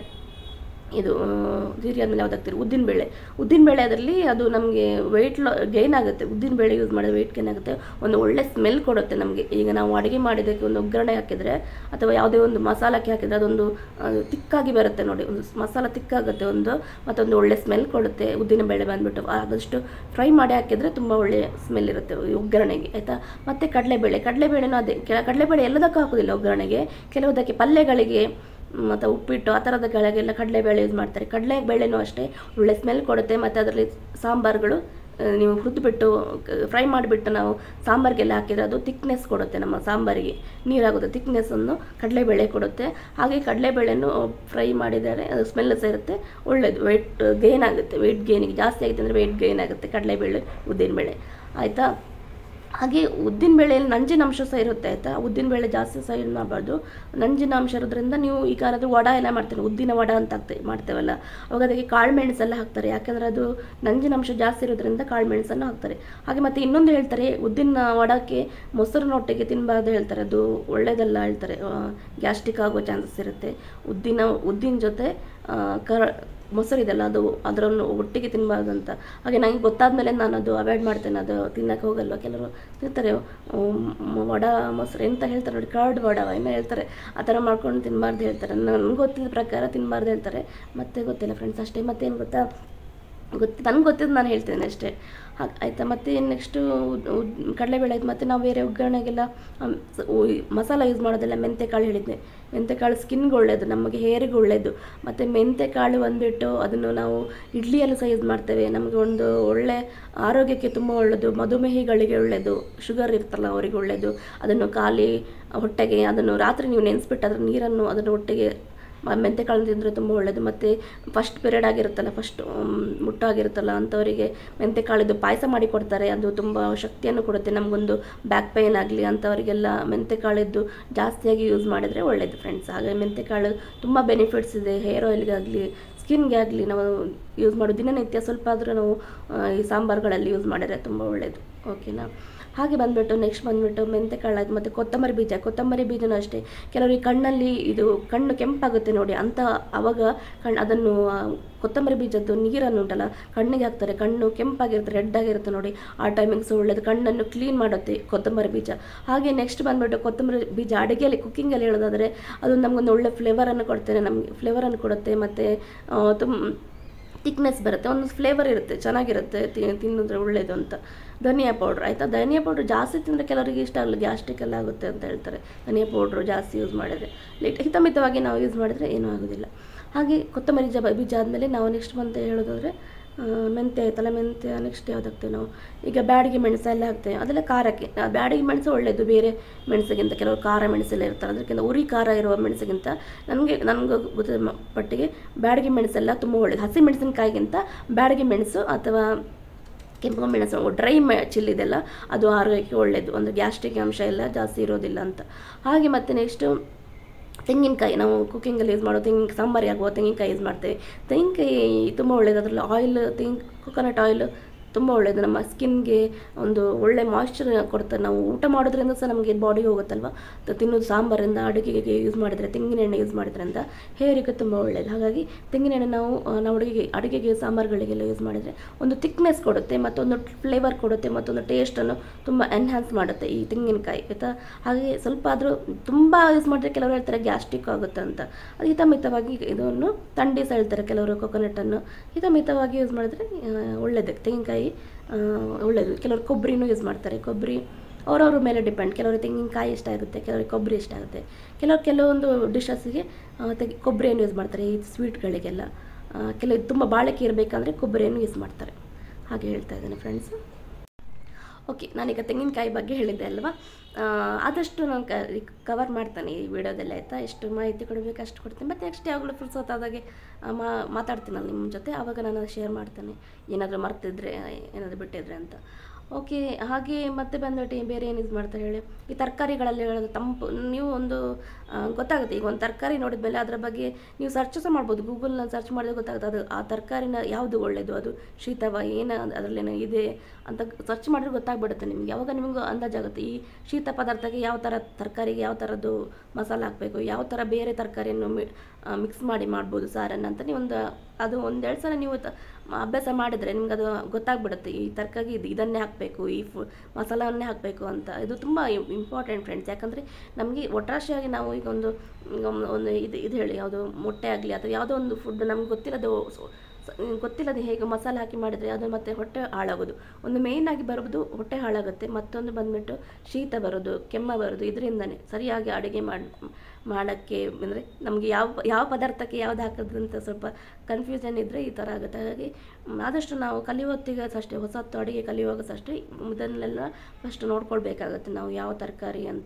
ಇದು ಆ, ಜೀರಿಗೆ ಆದಮೇಲೆ ಯಾವ್ದು ಹಾಕ್ತೀರಿ ಉದ್ದಿನಬೇಳೆ ಉದ್ದಿನಬೇಳೆ ಅದರಲ್ಲಿ ಅದು ನಮಗೆ ವೆಯ್ಟ್ ಲಾ ಗೈನ್ ಆಗುತ್ತೆ ಉದ್ದಿನಬೇಳೆ ಯೂಸ್ ಮಾಡಿದ್ರೆ ವೆಯ್ಟ್ ಗೈನ್ ಆಗುತ್ತೆ ಒಂದು ಒಳ್ಳೆ ಸ್ಮೆಲ್ ಕೊಡುತ್ತೆ ನಮಗೆ ಈಗ ನಾವು ಅಡುಗೆ ಮಾಡಿದ್ದಕ್ಕೆ ಒಂದು ಒಗ್ಗರಣೆ ಹಾಕಿದರೆ ಅಥವಾ ಯಾವುದೇ ಒಂದು ಮಸಾಲಕ್ಕೆ ಹಾಕಿದರೆ ಅದೊಂದು ಆ, ತಿಕ್ಕಾಗಿ ಬರುತ್ತೆ ನೋಡಿ ಒಂದು ಮಸಾಲ ತಿಕ್ಕಾಗುತ್ತೆ ಒಂದು ಮತ್ತೊಂದು ಒಳ್ಳೆ ಸ್ಮೆಲ್ ಕೊಡುತ್ತೆ ಉದ್ದಿನಬೇಳೆ ಬಂದುಬಿಟ್ಟು ಆದಷ್ಟು ಫ್ರೈ ಮಾಡಿ ಹಾಕಿದರೆ ತುಂಬ ಒಳ್ಳೆ ಸ್ಮೆಲ್ ಇರುತ್ತೆ ಈ ಒಗ್ಗರಣೆಗೆ ಆಯಿತಾ ಮತ್ತು ಕಡಲೆಬೇಳೆ ಕಡಲೆಬೇಳೆನೂ ಅದೇ ಕೆ- ಕಡಲೆಬೇಳೆ ಎಲ್ಲದಕ್ಕೂ ಹಾಕೋದಿಲ್ಲ ಒಗ್ಗರಣೆಗೆ ಕೆಲವುದಕ್ಕೆ ಪಲ್ಯಗಳಿಗೆ ಮತ್ತು ಉಪ್ಪಿಟ್ಟು ಆ ಥರದ ಕೆಳಗೆಲ್ಲ ಕಡಲೆಬೇಳೆ ಯೂಸ್ ಮಾಡ್ತಾರೆ ಕಡಲೆಬೇಳೆನೂ ಅಷ್ಟೇ ಒಳ್ಳೆ ಸ್ಮೆಲ್ ಕೊಡುತ್ತೆ ಮತ್ತು ಅದರಲ್ಲಿ ಸಾಂಬಾರುಗಳು ಆ, ನೀವು ಹುರಿದ್ಬಿಟ್ಟು ಫ್ರೈ ಮಾಡಿಬಿಟ್ಟು ನಾವು ಸಾಂಬಾರಿಗೆಲ್ಲ ಹಾಕಿದರೆ ಅದು ತಿಕ್ನೆಸ್ ಕೊಡುತ್ತೆ ನಮ್ಮ ಸಾಂಬಾರಿಗೆ ನೀರಾಗುತ್ತೆ ತಿಕ್ನೆಸ್ಸನ್ನು ಕಡಲೆಬೇಳೆ ಕೊಡುತ್ತೆ ಹಾಗೆ ಕಡಲೆಬೇಳೆನೂ ಫ್ರೈ ಮಾಡಿದರೆ ಅದು ಸ್ಮೆಲ್ ಸಹ ಇರುತ್ತೆ ಒಳ್ಳೆಯದು ವೆಯ್ಟ್ ಗೇನ್ ಆಗುತ್ತೆ ವೆಯ್ಟ್ ಗೇನಿಗೆ ಜಾಸ್ತಿ ಆಗಿದೆ ಅಂದರೆ ವೆಯ್ಟ್ ಗೇನ್ ಆಗುತ್ತೆ ಕಡಲೆಬೇಳೆ ಉದ್ದಿನಬೇಳೆ ಆಯಿತಾ ಹಾಗೆ ಉದ್ದಿನಬೇಳೆಯಲ್ಲಿ ನಂಜಿನ ಅಂಶ ಸಹ ಇರುತ್ತೆ ಆಯಿತಾ ಉದ್ದಿನಬೇಳೆ ಜಾಸ್ತಿ ಸಹ ಇದು ಮಾಡಬಾರ್ದು ನಂಜಿನ ಅಂಶ ಇರೋದ್ರಿಂದ ನೀವು ಈಗ ಅದು ವಡ ಎಲ್ಲ ಮಾಡ್ತಾರೆ ಉದ್ದಿನ ವಡ ಅಂತ ಹಾಕ್ತೆ ಮಾಡ್ತೇವಲ್ಲ ಅವಾಗ ಅದಕ್ಕೆ ಕಾಳು ಮೆಣಸೆಲ್ಲ ಹಾಕ್ತಾರೆ ಯಾಕಂದರೆ ಅದು ನಂಜಿನ ಅಂಶ ಜಾಸ್ತಿ ಇರೋದ್ರಿಂದ ಕಾಳು ಮೆಣಸನ್ನು ಹಾಕ್ತಾರೆ ಹಾಗೆ ಮತ್ತು ಇನ್ನೊಂದು ಹೇಳ್ತಾರೆ ಉದ್ದಿನ ವಡಕ್ಕೆ ಮೊಸರಿನೊಟ್ಟಿಗೆ ತಿನ್ನಬಾರ್ದು ಹೇಳ್ತಾರೆ ಅದು ಒಳ್ಳೆಯದಲ್ಲ ಹೇಳ್ತಾರೆ ಗ್ಯಾಸ್ಟ್ರಿಕ್ ಆಗೋ ಚಾನ್ಸಸ್ ಇರುತ್ತೆ ಉದ್ದಿನ ಉದ್ದಿನ ಜೊತೆ ಆ, ಕರ ಮೊಸರಿದೆಲ್ಲ ಅದು ಅದರನ್ನು ಒಟ್ಟಿಗೆ ತಿನ್ನಬಾರ್ದು ಅಂತ ಹಾಗೆ ನನಗೆ ಗೊತ್ತಾದ್ಮೇಲೆ ನಾನು ಅದು ಅವಾಯ್ಡ್ ಮಾಡ್ತೇನೆ ಅದು ತಿನ್ನಕ್ಕೆ ಹೋಗಲ್ವ ಕೆಲವರು ತಿಂತಾರೆ ಉಮ್, ವಡ ಮೊಸರು ಎಂತ ಹೇಳ್ತಾರೆ ನೋಡಿ ಕರ್ಡ್ ವಡ ಏನೋ ಹೇಳ್ತಾರೆ ಆ ಥರ ಮಾಡ್ಕೊಂಡು ತಿನ್ನಬಾರ್ದು ಹೇಳ್ತಾರೆ ನನಗೆ ಗೊತ್ತಿದ್ದ ಪ್ರಕಾರ ತಿನ್ನಬಾರ್ದು ಹೇಳ್ತಾರೆ ಮತ್ತೆ ಗೊತ್ತಿಲ್ಲ ಫ್ರೆಂಡ್ಸ್ ಅಷ್ಟೇ ಮತ್ತೇನು ಗೊತ್ತಾ ಗೊತ್ತು ನನಗೆ ಗೊತ್ತಿದ್ದು ನಾನು ಹೇಳ್ತೇನೆ ಅಷ್ಟೇ ಹಾಗೆ ಆಯಿತಾ ಮತ್ತು ನೆಕ್ಸ್ಟು ಕಡಲೆಬೇಳೆ ಆಯ್ತು ಮತ್ತು ನಾವು ಬೇರೆ ಒಗ್ಗರಣೆಗೆಲ್ಲ ಅಮ್, ಸ- ಉ- ಮಸಾಲ ಯೂಸ್ ಮಾಡೋದೆಲ್ಲ ಮೆಂತೆಕಾಳು ಹೇಳಿದ್ದೆ ಮೆಂತೆಕಾಳು ಸ್ಕಿನ್ಗೆ ಒಳ್ಳೆಯದು ನಮಗೆ ಹೇರಿಗೆ ಒಳ್ಳೆಯದು ಮತ್ತು ಮೆಂತೆಕಾಳು ಬಂದುಬಿಟ್ಟು ಅದನ್ನು ನಾವು ಇಡ್ಲಿಯಲ್ಲೂ ಸಹ ಯೂಸ್ ಮಾಡ್ತೇವೆ ನಮಗೆ ಒಂದು ಒಳ್ಳೆ ಆರೋಗ್ಯಕ್ಕೆ ತುಂಬ ಒಳ್ಳೆಯದು ಮಧುಮೇಹಿಗಳಿಗೆ ಒಳ್ಳೆಯದು ಶುಗರ್ ಇರ್ತಲ್ಲ ಅವರಿಗೆ ಒಳ್ಳೆಯದು ಅದನ್ನು ಖಾಲಿ ಹೊಟ್ಟೆಗೆ ಅದನ್ನು ರಾತ್ರಿ ನೀವು ನೆನೆಸ್ಬಿಟ್ಟು ಅದರ ನೀರನ್ನು ಅದನ್ನು ಒಟ್ಟಿಗೆ ಮ- ಮೆಂತೆಕಾಳು ತಿಂದರೆ ತುಂಬ ಒಳ್ಳೆಯದು ಮತ್ತು ಫಸ್ಟ್ ಪೀರಿಯಡ್ ಆಗಿರುತ್ತಲ್ಲ ಫಸ್ಟ್ ಮುಟ್ಟಾಗಿರುತ್ತಲ್ಲ ಅಂಥವರಿಗೆ ಮೆಂತೆಕಾಳಿದ್ದು ಪಾಯಸ ಮಾಡಿ ಕೊಡ್ತಾರೆ ಅದು ತುಂಬ ಶಕ್ತಿಯನ್ನು ಕೊಡುತ್ತೆ ನಮಗೊಂದು ಬ್ಯಾಕ್ ಪೇಯ್ನ್ ಆಗಲಿ ಅಂಥವರಿಗೆಲ್ಲ ಮೆಂತೆಕಾಳಿದ್ದು ಜಾಸ್ತಿಯಾಗಿ ಯೂಸ್ ಮಾಡಿದರೆ ಒಳ್ಳೆಯದು ಫ್ರೆಂಡ್ಸ್ ಹಾಗೆ ಮೆಂತೆಕಾಳು ತುಂಬ ಬೆನಿಫಿಟ್ಸ್ ಇದೆ ಹೇರ್ ಆಯಿಲ್ಗಾಗಲಿ ಸ್ಕಿನ್ಗೆ ಆಗಲಿ ನಾವು ಯೂಸ್ ಮಾಡೋ ದಿನನಿತ್ಯ ಸ್ವಲ್ಪ ಆದರೂ ನಾವು ಆ, ಈ ಸಾಂಬಾರುಗಳಲ್ಲಿ ಯೂಸ್ ಮಾಡಿದರೆ ತುಂಬ ಒಳ್ಳೆಯದು ಓಕೆನಾ ಹಾಗೆ ಬಂದುಬಿಟ್ಟು ನೆಕ್ಸ್ಟ್ ಬಂದುಬಿಟ್ಟು ಮೆಂತೆಕಾಳು ಆಯ್ತು ಮತ್ತು ಕೊತ್ತಂಬರಿ ಬೀಜ ಕೊತ್ತಂಬರಿ ಬೀಜನೂ ಅಷ್ಟೇ ಕೆಲವರಿಗೆ ಕಣ್ಣಲ್ಲಿ ಇದು ಕಣ್ಣು ಕೆಂಪಾಗುತ್ತೆ ನೋಡಿ ಅಂತ ಅವಾಗ ಕಣ್ಣು ಅದನ್ನು ಆ, ಕೊತ್ತಂಬರಿ ಬೀಜದ್ದು ನೀರನ್ನು ಉಂಟಲ್ಲ ಕಣ್ಣಿಗೆ ಹಾಕ್ತಾರೆ ಕಣ್ಣು ಕೆಂಪಾಗಿರುತ್ತೆ ರೆಡ್ ಆಗಿರುತ್ತೆ ನೋಡಿ ಆ ಟೈಮಿಂಗ್ಸ್ ಒಳ್ಳೆಯದು ಕಣ್ಣನ್ನು ಕ್ಲೀನ್ ಮಾಡುತ್ತೆ ಕೊತ್ತಂಬರಿ ಬೀಜ ಹಾಗೆ ನೆಕ್ಸ್ಟ್ ಬಂದುಬಿಟ್ಟು ಕೊತ್ತಂಬರಿ ಬೀಜ ಅಡುಗೆಯಲ್ಲಿ ಕುಕ್ಕಿಂಗಲ್ಲಿ ಹೇಳೋದಾದರೆ ಅದು ನಮಗೊಂದು ಒಳ್ಳೆ ಫ್ಲೇವರನ್ನು ಕೊಡ್ತೇನೆ ನಮಗೆ ಫ್ಲೇವರನ್ನು ಕೊಡುತ್ತೆ ಮತ್ತು ತುಂಬ ತಿಕ್ನೆಸ್ ಬರುತ್ತೆ ಒಂದು ಫ್ಲೇವರ್ ಇರುತ್ತೆ ಚೆನ್ನಾಗಿರುತ್ತೆ ತಿ- ತಿನ್ನಿದ್ರೆ ಒಳ್ಳೆಯದು ಅಂತ ಧನಿಯಾ ಪೌಡ್ರ್ ಆಯಿತಾ ಧನಿಯಾ ಪೌಡ್ರ್ ಜಾಸ್ತಿ ತಿಂದರೆ ಕೆಲವರಿಗೆ ಇಷ್ಟ ಆಗಲ್ಲ ಗ್ಯಾಸ್ಟ್ರಿಕ್ ಎಲ್ಲ ಆಗುತ್ತೆ ಅಂತ ಹೇಳ್ತಾರೆ ಧನಿಯಾ ಪೌಡ್ರು ಜಾಸ್ತಿ ಯೂಸ್ ಮಾಡಿದರೆ ಲಿಟ್ ಹಿತಮಿತವಾಗಿ ನಾವು ಯೂಸ್ ಮಾಡಿದರೆ ಏನೂ ಆಗೋದಿಲ್ಲ ಹಾಗೆ ಕೊತ್ತಂಬರಿ ಜ ಬೀಜ ಆದಮೇಲೆ ನಾವು ನೆಕ್ಸ್ಟ್ ಬಂತ ಹೇಳೋದಾದರೆ ಆ, ಮೆಂತ್ಯ ಆಯ್ತಲ್ಲ ಮೆಂತ್ಯ ನೆಕ್ಸ್ಟ್ ಯಾವ್ದು ಹಾಕ್ತೇವೆ ನಾವು ಈಗ ಬ್ಯಾಡಿಗೆ ಮೆಣಸು ಎಲ್ಲ ಹಾಕ್ತೇವೆ ಅದೆಲ್ಲ ಖಾರಕ್ಕೆ ಆ, ಬ್ಯಾಡಿಗೆ ಮೆಣಸು ಒಳ್ಳೆಯದು ಬೇರೆ ಮೆಣಸಿಗಿಂತ ಕೆಲವರು ಖಾರ ಮೆಣಸೆಲ್ಲ ಇರ್ತಾರೆ ಅದಕ್ಕಿಂತ ಉರಿ ಖಾರ ಇರುವ ಮೆಣಸಿಗಿಂತ ನನಗೆ ನನಗೆ ಗೊತ್ತಿದ್ದ ಮ- ಪಟ್ಟಿಗೆ ಬ್ಯಾಡಿಗೆ ಮೆಣಸೆಲ್ಲ ತುಂಬ ಒಳ್ಳೆಯದು ಹಸಿ ಮೆಣಸಿನಕಾಯಿಗಿಂತ ಬ್ಯಾಡಿಗೆ ಮೆಣಸು ಅಥವಾ ಕೆಂಪು ಮೆಣಸು ಡ್ರೈ ಮೆ ಚಿಲ್ಲಿದೆಲ್ಲ ಅದು ಆರೋಗ್ಯಕ್ಕೆ ಒಳ್ಳೆಯದು ಅಂದರೆ ಗ್ಯಾಸ್ಟ್ರಿಕ್ ಅಂಶ ಎಲ್ಲ ಜಾಸ್ತಿ ಇರೋದಿಲ್ಲ ಅಂತ ಹಾಗೆ ಮತ್ತು ನೆಕ್ಸ್ಟು ತೆಂಗಿನಕಾಯಿ ನಾವು ಕುಕ್ಕಿಂಗಲ್ಲಿ ಯೂಸ್ ಮಾಡೋ ತೆಂಗಿನ ಸಾಂಬಾರಿಗೆ ಹಾಕುವ ತೆಂಗಿನಕಾಯಿ ಯೂಸ್ ಮಾಡ್ತೇವೆ ತೆಂಗಿನಕಾಯಿ ತುಂಬ ಒಳ್ಳೆಯದು ಅದರಲ್ಲಿ ಆಯಿಲ್ ತೆಂಗಿನ ಕೊಕೊನಟ್ ಆಯಿಲ್ ತುಂಬ ಒಳ್ಳೆಯದು ನಮ್ಮ ಸ್ಕಿನ್ಗೆ ಒಂದು ಒಳ್ಳೆ ಮಾಯ್ಶ್ಚರ್ ಕೊಡ್ತಾರೆ ನಾವು ಊಟ ಮಾಡೋದ್ರಿಂದ ಸಹ ನಮಗೆ ಬಾಡಿಗೆ ಹೋಗುತ್ತಲ್ವ ತ- ತಿನ್ನೋದು ಸಾಂಬಾರಿಂದ ಅಡುಗೆಗೆ ಯೂಸ್ ಮಾಡಿದರೆ ತೆಂಗಿನ ಎಣ್ಣೆ ಯೂಸ್ ಮಾಡಿದ್ರಿಂದ ಹೇರಿಗೆ ತುಂಬ ಒಳ್ಳೆಯದು ಹಾಗಾಗಿ ತೆಂಗಿನ ಎಣ್ಣೆ ನಾವು ಆ, ನಾವು ಅಡುಗೆಗೆ ಅಡುಗೆಗೆ ಸಾಂಬಾರುಗಳಿಗೆಲ್ಲ ಯೂಸ್ ಮಾಡಿದರೆ ಒಂದು ಥಿಕ್ನೆಸ್ ಕೊಡುತ್ತೆ ಮತ್ತೊಂದು ಫ್ಲೇವರ್ ಕೊಡುತ್ತೆ ಮತ್ತೊಂದು ಟೇಸ್ಟನ್ನು ತುಂಬ ಎನ್ಹ್ಯಾನ್ಸ್ ಮಾಡುತ್ತೆ ಈ ತೆಂಗಿನಕಾಯಿ ಆಯಿತಾ ಹಾಗೆ ಸ್ವಲ್ಪ ಆದರೂ ತುಂಬ ಯೂಸ್ ಮಾಡಿದ್ರೆ ಕೆಲವರು ಹೇಳ್ತಾರೆ ಗ್ಯಾಸ್ಟ್ರಿಕ್ ಆಗುತ್ತೆ ಅಂತ ಅದು ಹಿತಮಿತವಾಗಿ ಇದನ್ನು ತಂಡಿಸ ಹೇಳ್ತಾರೆ ಕೆಲವರು ಕೊಕೊನಟನ್ನು ಹಿತಮಿತವಾಗಿ ಯೂಸ್ ಮಾಡಿದ್ರೆ ಆ, ಒಳ್ಳೆಯದು ತೆಂಗಿನಕಾಯಿ ಆ, ಒಳ್ಳೆಯದು ಕೆಲವರು ಕೊಬ್ಬರಿನೂ ಯೂಸ್ ಮಾಡ್ತಾರೆ ಕೊಬ್ಬರಿ ಅವರವ್ರ ಮೇಲೆ ಡಿಪೆಂಡ್ ಕೆಲವರು ತೆಂಗಿನಕಾಯಿ ಇಷ್ಟ ಆಗುತ್ತೆ ಕೆಲವರಿಗೆ ಕೊಬ್ಬರಿ ಇಷ್ಟ ಆಗುತ್ತೆ ಕೆಲವರು ಕೆಲವೊಂದು ಡಿಶಸ್ಸಿಗೆ ತೆಗಿ ಕೊಬ್ಬರಿಯನ್ನು ಯೂಸ್ ಮಾಡ್ತಾರೆ ಈ ಸ್ವೀಟ್ಗಳಿಗೆಲ್ಲ ಆ, ಕೆಲವು ತುಂಬ ಬಾಳಿಕೆ ಇರಬೇಕಂದ್ರೆ ಕೊಬ್ಬರಿಯನ್ನು ಯೂಸ್ ಮಾಡ್ತಾರೆ ಹಾಗೆ ಹೇಳ್ತಾ ಇದ್ದೇನೆ ಫ್ರೆಂಡ್ಸು ಓಕೆ ನಾನೀಗ ತೆಂಗಿನಕಾಯಿ ಬಗ್ಗೆ ಹೇಳಿದ್ದೆ ಅಲ್ವಾ ಆ, ಆದಷ್ಟು ನಾನು ಕ ಕವರ್ ಮಾಡ್ತಾನೆ ಈ ವಿಡಿಯೋದಲ್ಲಿ ಆಯಿತಾ ಎಷ್ಟು ಮಾಹಿತಿ ಕೊಡಬೇಕು ಅಷ್ಟು ಕೊಡ್ತೀನಿ ಮತ್ತು ನೆಕ್ಸ್ಟ್ ಯಾವಾಗಲೂ ಫುರ್ಸೊತ್ತಾದಾಗೆ ಆ, ಮಾ ಮಾತಾಡ್ತೀನಲ್ಲ ನಿಮ್ಮ ಜೊತೆ ಆವಾಗ ನಾನು ಶೇರ್ ಮಾಡ್ತೇನೆ ಏನಾದರೂ ಮರ್ತಿದ್ರೆ ಏನಾದರೂ ಬಿಟ್ಟಿದ್ರೆ ಅಂತ ಓಕೆ ಹಾಗೆ ಮತ್ತೆ ಬಂದ್ಬಿಟ್ಟು ಬೇರೆ ಏನು ಯೂಸ್ ಮಾಡ್ತಾರೆ ಹೇಳಿ ಈ ತರಕಾರಿಗಳಲ್ಲಿ ಹೇಳೋದು ತಂಪು ನೀವು ಒಂದು ಆ, ಗೊತ್ತಾಗುತ್ತೆ ಈಗ ಒಂದು ತರಕಾರಿ ನೋಡಿದ ಮೇಲೆ ಅದರ ಬಗ್ಗೆ ನೀವು ಸರ್ಚ್ ಸಹ ಮಾಡ್ಬೋದು ಗೂಗಲ್ನಲ್ಲಿ ಸರ್ಚ್ ಮಾಡಿದ್ರೆ ಗೊತ್ತಾಗುತ್ತೆ ಅದು ಆ ತರಕಾರಿನ ಯಾವುದು ಒಳ್ಳೆಯದು ಅದು ಶೀತವ ಏನು ಅದರಲ್ಲೇನೋ ಇದೆ ಅಂತ ಸರ್ಚ್ ಮಾಡಿದ್ರೆ ಗೊತ್ತಾಗ್ಬಿಡುತ್ತೆ ನಿಮಗೆ ಯಾವಾಗ ನಿಮಗೂ ಅಂದಾಜಾಗುತ್ತೆ ಈ ಶೀತ ಪದಾರ್ಥಕ್ಕೆ ಯಾವ ಥರ ತರಕಾರಿಗೆ ಯಾವ ಥರದ್ದು ಮಸಾಲ ಹಾಕಬೇಕು ಯಾವ ಥರ ಬೇರೆ ತರಕಾರಿಯನ್ನು ಮಿಕ್ಸ್ ಮಾಡಿ ಮಾಡ್ಬೋದು ಸಾರನ್ನು ಅಂತ ನೀವು ಒಂದು ಅದು ಒಂದೆರಡು ಸಲ ನೀವು ತ- ಅಭ್ಯಾಸ ಮಾಡಿದರೆ ನಿಮ್ಗೆ ಅದು ಗೊತ್ತಾಗ್ಬಿಡುತ್ತೆ ಈ ತರಕಾರಿ ಇದು ಇದನ್ನೇ ಹಾಕಬೇಕು ಈ ಫು ಮಸಾಲವನ್ನೇ ಹಾಕಬೇಕು ಅಂತ ಇದು ತುಂಬ ಇಂಪಾರ್ಟೆಂಟ್ ಫ್ರೆಂಡ್ಸ್ ಯಾಕಂದರೆ ನಮಗೆ ಒಟ್ರಾಶಿಯಾಗಿ ನಾವು ಈಗ ಒಂದು ಒಂದು- ಒಂದು ಇದು ಇದು ಹೇಳಿ ಯಾವುದು ಮೊಟ್ಟೆ ಆಗಲಿ ಅಥವಾ ಯಾವುದೋ ಒಂದು ಫುಡ್ ನಮ್ಗೆ ಗೊತ್ತಿಲ್ಲದೆ ಸ- ಗೊತ್ತಿಲ್ಲದೆ ಹೇಗೆ ಮಸಾಲೆ ಹಾಕಿ ಮಾಡಿದರೆ ಅದು ಮತ್ತೆ ಹೊಟ್ಟೆ ಹಾಳಾಗೋದು ಒಂದು ಮೇಯ್ನ್ ಆಗಿ ಬರೋದು ಹೊಟ್ಟೆ ಹಾಳಾಗುತ್ತೆ ಮತ್ತೊಂದು ಬಂದ್ಬಿಟ್ಟು ಶೀತ ಬರೋದು ಕೆಮ್ಮ ಬರೋದು ಇದರಿಂದನೇ ಸರಿಯಾಗಿ ಅಡುಗೆ ಮಾಡಿ ಮಾಡೋಕ್ಕೆ ಅಂದರೆ ನಮಗೆ ಯಾವ ಯಾವ ಪದಾರ್ಥಕ್ಕೆ ಯಾವ್ದು ಹಾಕೋದು ಅಂತ ಸ್ವಲ್ಪ ಕನ್ಫ್ಯೂಷನ್ ಇದ್ದರೆ ಈ ಥರ ಆಗುತ್ತೆ ಹಾಗಾಗಿ ಮ್, ಆದಷ್ಟು ನಾವು ಕಲಿಯೋತ್ತಿಗೆ ಸಹ ಅಷ್ಟೇ ಹೊಸತ್ತು ಅಡುಗೆ ಕಲಿಯುವಾಗ ಸಹ ಅಷ್ಟೇ ಇದನ್ನೆಲ್ಲ ಫಸ್ಟ್ ನೋಡ್ಕೊಳ್ಬೇಕಾಗತ್ತೆ ನಾವು ಯಾವ ತರಕಾರಿ ಅಂತ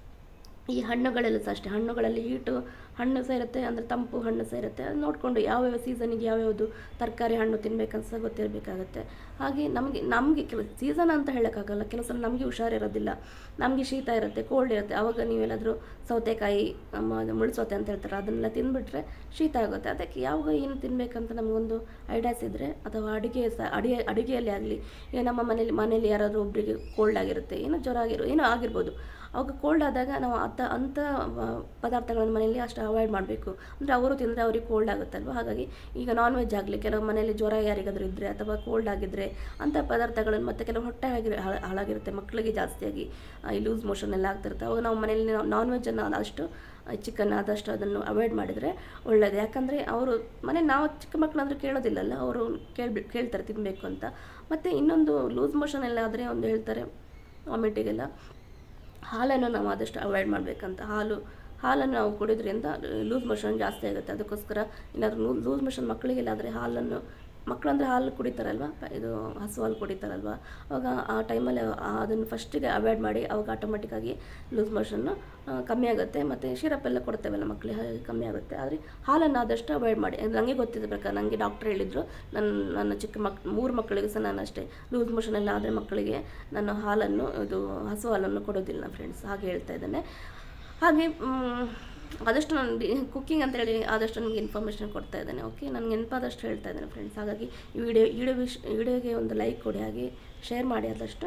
ಈ ಹಣ್ಣುಗಳೆಲ್ಲ ಸಹ ಅಷ್ಟೇ ಹಣ್ಣುಗಳಲ್ಲಿ ಹೀಟು ಹಣ್ಣು ಸಹ ಇರುತ್ತೆ ಅಂದರೆ ತಂಪು ಹಣ್ಣು ಸಹ ಇರುತ್ತೆ ಅದು ನೋಡಿಕೊಂಡು ಯಾವ್ಯಾವ ಸೀಸನಿಗೆ ಯಾವ್ಯಾವುದು ತರಕಾರಿ ಹಣ್ಣು ತಿನ್ಬೇಕಂತ ಸಹ ಗೊತ್ತಿರಬೇಕಾಗತ್ತೆ ಹಾಗೆ ನಮಗೆ ನಮಗೆ ಕೆಲ ಸೀಸನ್ ಅಂತ ಹೇಳೋಕ್ಕಾಗಲ್ಲ ಕೆಲವು ಸಲ ನಮಗೆ ಹುಷಾರಿರೋದಿಲ್ಲ ನಮಗೆ ಶೀತ ಇರುತ್ತೆ ಕೋಲ್ಡ್ ಇರುತ್ತೆ ಆವಾಗ ನೀವೆಲ್ಲಾದರೂ ಸೌತೆಕಾಯಿ ನಮ್ಮ ಅದು ಮುಳ್ಸೌತೆ ಅಂತ ಹೇಳ್ತಾರೆ ಅದನ್ನೆಲ್ಲ ತಿಂದುಬಿಟ್ರೆ ಶೀತ ಆಗುತ್ತೆ ಅದಕ್ಕೆ ಯಾವಾಗ ಏನು ತಿನ್ನಬೇಕಂತ ನಮಗೊಂದು ಐಡಿಯಾಸ್ ಇದ್ದರೆ ಅಥವಾ ಅಡುಗೆ ಸಹ ಅಡುಗೆ ಅಡುಗೆಯಲ್ಲಿ ಆಗಲಿ ಈಗ ನಮ್ಮ ಮನೇಲಿ ಮನೇಲಿ ಯಾರಾದರೂ ಒಬ್ಬರಿಗೆ ಕೋಲ್ಡ್ ಆಗಿರುತ್ತೆ ಏನೋ ಜ್ವರ ಆಗಿರೋ ಏನೋ ಆಗಿರ್ಬೋದು ಅವಾಗ ಕೋಲ್ಡ್ ಆದಾಗ ನಾವು ಅತ್ತ ಅಂಥ ಪದಾರ್ಥಗಳನ್ನು ಮನೆಯಲ್ಲಿ ಅಷ್ಟು ಅವಾಯ್ಡ್ ಮಾಡಬೇಕು ಅಂದರೆ ಅವರು ತಿಂದರೆ ಅವ್ರಿಗೆ ಕೋಲ್ಡ್ ಆಗುತ್ತಲ್ವ ಹಾಗಾಗಿ ಈಗ ನಾನ್ ವೆಜ್ ಆಗಲಿ ಕೆಲವು ಮನೆಯಲ್ಲಿ ಜ್ವರ ಯಾರಿಗಾದ್ರೂ ಇದ್ದರೆ ಅಥವಾ ಕೋಲ್ಡ್ ಆಗಿದ್ದರೆ ಅಂಥ ಪದಾರ್ಥಗಳನ್ನು ಮತ್ತು ಕೆಲವು ಹೊಟ್ಟೆ ಆಗಿರ ಹಾಳ- ಹಾಳಾಗಿರುತ್ತೆ ಮಕ್ಕಳಿಗೆ ಜಾಸ್ತಿಯಾಗಿ ಆ, ಈ ಲೂಸ್ ಮೋಷನ್ ಎಲ್ಲ ಆಗ್ತಿರುತ್ತೆ ಅವಾಗ ನಾವು ಮನೆಯಲ್ಲಿ ನಾನ್ ವೆಜ್ಜನ್ನು ಆದಷ್ಟು ಚಿಕನ್ ಆದಷ್ಟು ಅದನ್ನು ಅವಾಯ್ಡ್ ಮಾಡಿದರೆ ಒಳ್ಳೆಯದು ಯಾಕಂದರೆ ಅವರು ಮನೆ ನಾವು ಚಿಕ್ಕ ಮಕ್ಕಳಂದ್ರೆ ಕೇಳೋದಿಲ್ಲಲ್ಲ ಅವರು ಕೇಳ್ಬಿ ಕೇಳ್ತಾರೆ ತಿನ್ನಬೇಕು ಅಂತ ಮತ್ತು ಇನ್ನೊಂದು ಲೂಸ್ ಮೋಷನ್ ಎಲ್ಲ ಆದರೆ ಒಂದು ಹೇಳ್ತಾರೆ ವಾಮಿಟಿಗೆಲ್ಲ ಹಾಲನ್ನು ನಾವು ಆದಷ್ಟು ಅವಾಯ್ಡ್ ಮಾಡಬೇಕಂತ ಹಾಲು ಹಾಲನ್ನು ನಾವು ಕುಡಿಯೋದ್ರಿಂದ ಲೂಸ್ ಮೋಷನ್ ಜಾಸ್ತಿ ಆಗುತ್ತೆ ಅದಕ್ಕೋಸ್ಕರ ಏನಾದರೂ ಲೂಸ್ ಮೋಷನ್ ಮಕ್ಕಳಿಗೆಲ್ಲಾದರೆ ಹಾಲನ್ನು ಮಕ್ಕಳಂದ್ರೆ ಹಾಲು ಕುಡಿತಾರಲ್ವ ಇದು ಹಸು ಹಾಲು ಕುಡಿತಾರಲ್ವ ಅವಾಗ ಆ ಟೈಮಲ್ಲಿ ಅದನ್ನು ಫಸ್ಟಿಗೆ ಅವಾಯ್ಡ್ ಮಾಡಿ ಅವಾಗ ಆಟೋಮೆಟಿಕ್ಕಾಗಿ ಲೂಸ್ ಮೋಷನ್ನು ಕಮ್ಮಿ ಆಗುತ್ತೆ ಮತ್ತು ಶಿರಪ್ ಎಲ್ಲ ಕೊಡ್ತೇವಲ್ಲ ಮಕ್ಕಳಿಗೆ ಹಾಗಾಗಿ ಕಮ್ಮಿ ಆಗುತ್ತೆ ಆದರೆ ಹಾಲನ್ನು ಆದಷ್ಟು ಅವಾಯ್ಡ್ ಮಾಡಿ ಅಂದರೆ ನನಗೆ ಗೊತ್ತಿದ್ದ ಪ್ರಕಾರ ನನಗೆ ಡಾಕ್ಟರ್ ಹೇಳಿದರು ನನ್ನ ನನ್ನ ಚಿಕ್ಕ ಮಕ್ ಮೂರು ಮಕ್ಕಳಿಗೆ ಸಹ ನಾನು ಅಷ್ಟೇ ಲೂಸ್ ಮೋಷನ್ ಎಲ್ಲ ಆದರೆ ಮಕ್ಕಳಿಗೆ ನಾನು ಹಾಲನ್ನು ಇದು ಹಸು ಹಾಲನ್ನು ಕೊಡೋದಿಲ್ಲ ಫ್ರೆಂಡ್ಸ್ ಹಾಗೆ ಹೇಳ್ತಾ ಇದ್ದೇನೆ ಹಾಗೆ ಮ್, ಆದಷ್ಟು ನಾನು ಕುಕ್ಕಿಂಗ್ ಅಂತೇಳಿ ಆದಷ್ಟು ನನಗೆ ಇನ್ಫಾರ್ಮೇಷನ್ ಕೊಡ್ತಾ ಇದ್ದೇನೆ ಓಕೆ ನನಗೆ ನೆನಪಾದಷ್ಟು ಹೇಳ್ತಾ ಇದ್ದೇನೆ ಫ್ರೆಂಡ್ಸ್ ಹಾಗಾಗಿ ಈ ವಿಡಿಯೋ ವಿಡಿಯೋ ವಿಶ್ ವಿಡಿಯೋಗೆ ಒಂದು ಲೈಕ್ ಕೊಡಿ ಹಾಗೆ ಶೇರ್ ಮಾಡಿ ಆದಷ್ಟು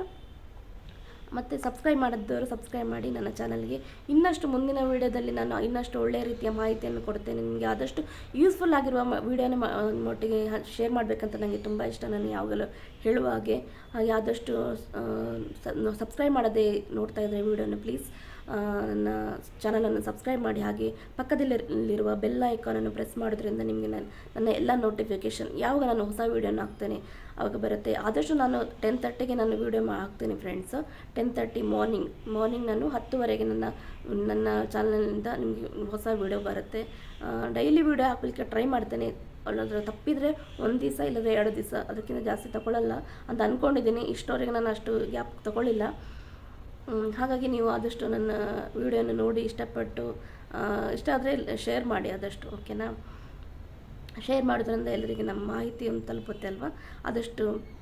ಮತ್ತು ಸಬ್ಸ್ಕ್ರೈಬ್ ಮಾಡಿದ್ದವರು ಸಬ್ಸ್ಕ್ರೈಬ್ ಮಾಡಿ ನನ್ನ ಚಾನಲ್ಗೆ ಇನ್ನಷ್ಟು ಮುಂದಿನ ವೀಡಿಯೋದಲ್ಲಿ ನಾನು ಇನ್ನಷ್ಟು ಒಳ್ಳೆಯ ರೀತಿಯ ಮಾಹಿತಿಯನ್ನು ಕೊಡ್ತೇನೆ ನಿಮಗೆ ಆದಷ್ಟು ಯೂಸ್ಫುಲ್ ಆಗಿರುವ ವೀಡಿಯೋನ ಒಟ್ಟಿಗೆ ಶೇರ್ ಮಾಡಬೇಕಂತ ನನಗೆ ತುಂಬ ಇಷ್ಟ ನಾನು ಯಾವಾಗಲೂ ಹೇಳುವ ಹಾಗೆ ಹಾಗೆ ಆದಷ್ಟು ಸಬ್ಸ್ಕ್ರೈಬ್ ಮಾಡದೆ ನೋಡ್ತಾ ಇದ್ದರೆ ವೀಡಿಯೋನ ಪ್ಲೀಸ್ ನನ್ನ ಚಾನಲನ್ನು ಸಬ್ಸ್ಕ್ರೈಬ್ ಮಾಡಿ ಹಾಗೆ ಪಕ್ಕದಲ್ಲಿರುವ ಬೆಲ್ ಐಕಾನನ್ನು ಪ್ರೆಸ್ ಮಾಡೋದ್ರಿಂದ ನಿಮಗೆ ನನ್ನ ನನ್ನ ಎಲ್ಲ ನೋಟಿಫಿಕೇಷನ್ ಯಾವಾಗ ನಾನು ಹೊಸ ವೀಡಿಯೋನ ಹಾಕ್ತೇನೆ ಆವಾಗ ಬರುತ್ತೆ ಆದಷ್ಟು ನಾನು ಟೆನ್ ತರ್ಟಿಗೆ ನಾನು ವೀಡಿಯೋ ಮಾ ಹಾಕ್ತೀನಿ friends ten thirty morning morning ನಾನು ಹತ್ತುವರೆಗೆ ನನ್ನ ನನ್ನ ಚಾನಲ್ನಿಂದ ನಿಮಗೆ ಹೊಸ ವೀಡಿಯೋ ಬರುತ್ತೆ ಡೈಲಿ ವೀಡಿಯೋ ಹಾಕಲಿಕ್ಕೆ ಟ್ರೈ ಮಾಡ್ತೇನೆ ಅಲ್ಲಾದ್ರೆ ತಪ್ಪಿದರೆ ಒಂದು ದಿವಸ ಇಲ್ಲದ್ರೆ ಎರಡು ದಿವಸ ಅದಕ್ಕಿಂತ ಜಾಸ್ತಿ ತಗೊಳ್ಳಲ್ಲ ಅಂತ ಅಂದ್ಕೊಂಡಿದ್ದೀನಿ ಇಷ್ಟವರೆಗೆ ನಾನು ಅಷ್ಟು ಗ್ಯಾಪ್ ತಗೊಳ್ಳಿಲ್ಲ ಹ್ಮ್, ಹಾಗಾಗಿ ನೀವು ಆದಷ್ಟು ನನ್ನ ವಿಡಿಯೋನ ನೋಡಿ ಇಷ್ಟಪಟ್ಟು ಆ, ಇಷ್ಟ ಆದರೆ ಶೇರ್ ಮಾಡಿ ಆದಷ್ಟು ಓಕೆನಾ ಶೇರ್ ಮಾಡೋದ್ರಿಂದ ಎಲ್ಲರಿಗೆ ನಮ್ಮ ಮಾಹಿತಿ ಒಂದು ತಲುಪುತ್ತೆ ಅಲ್ವಾ ಆದಷ್ಟು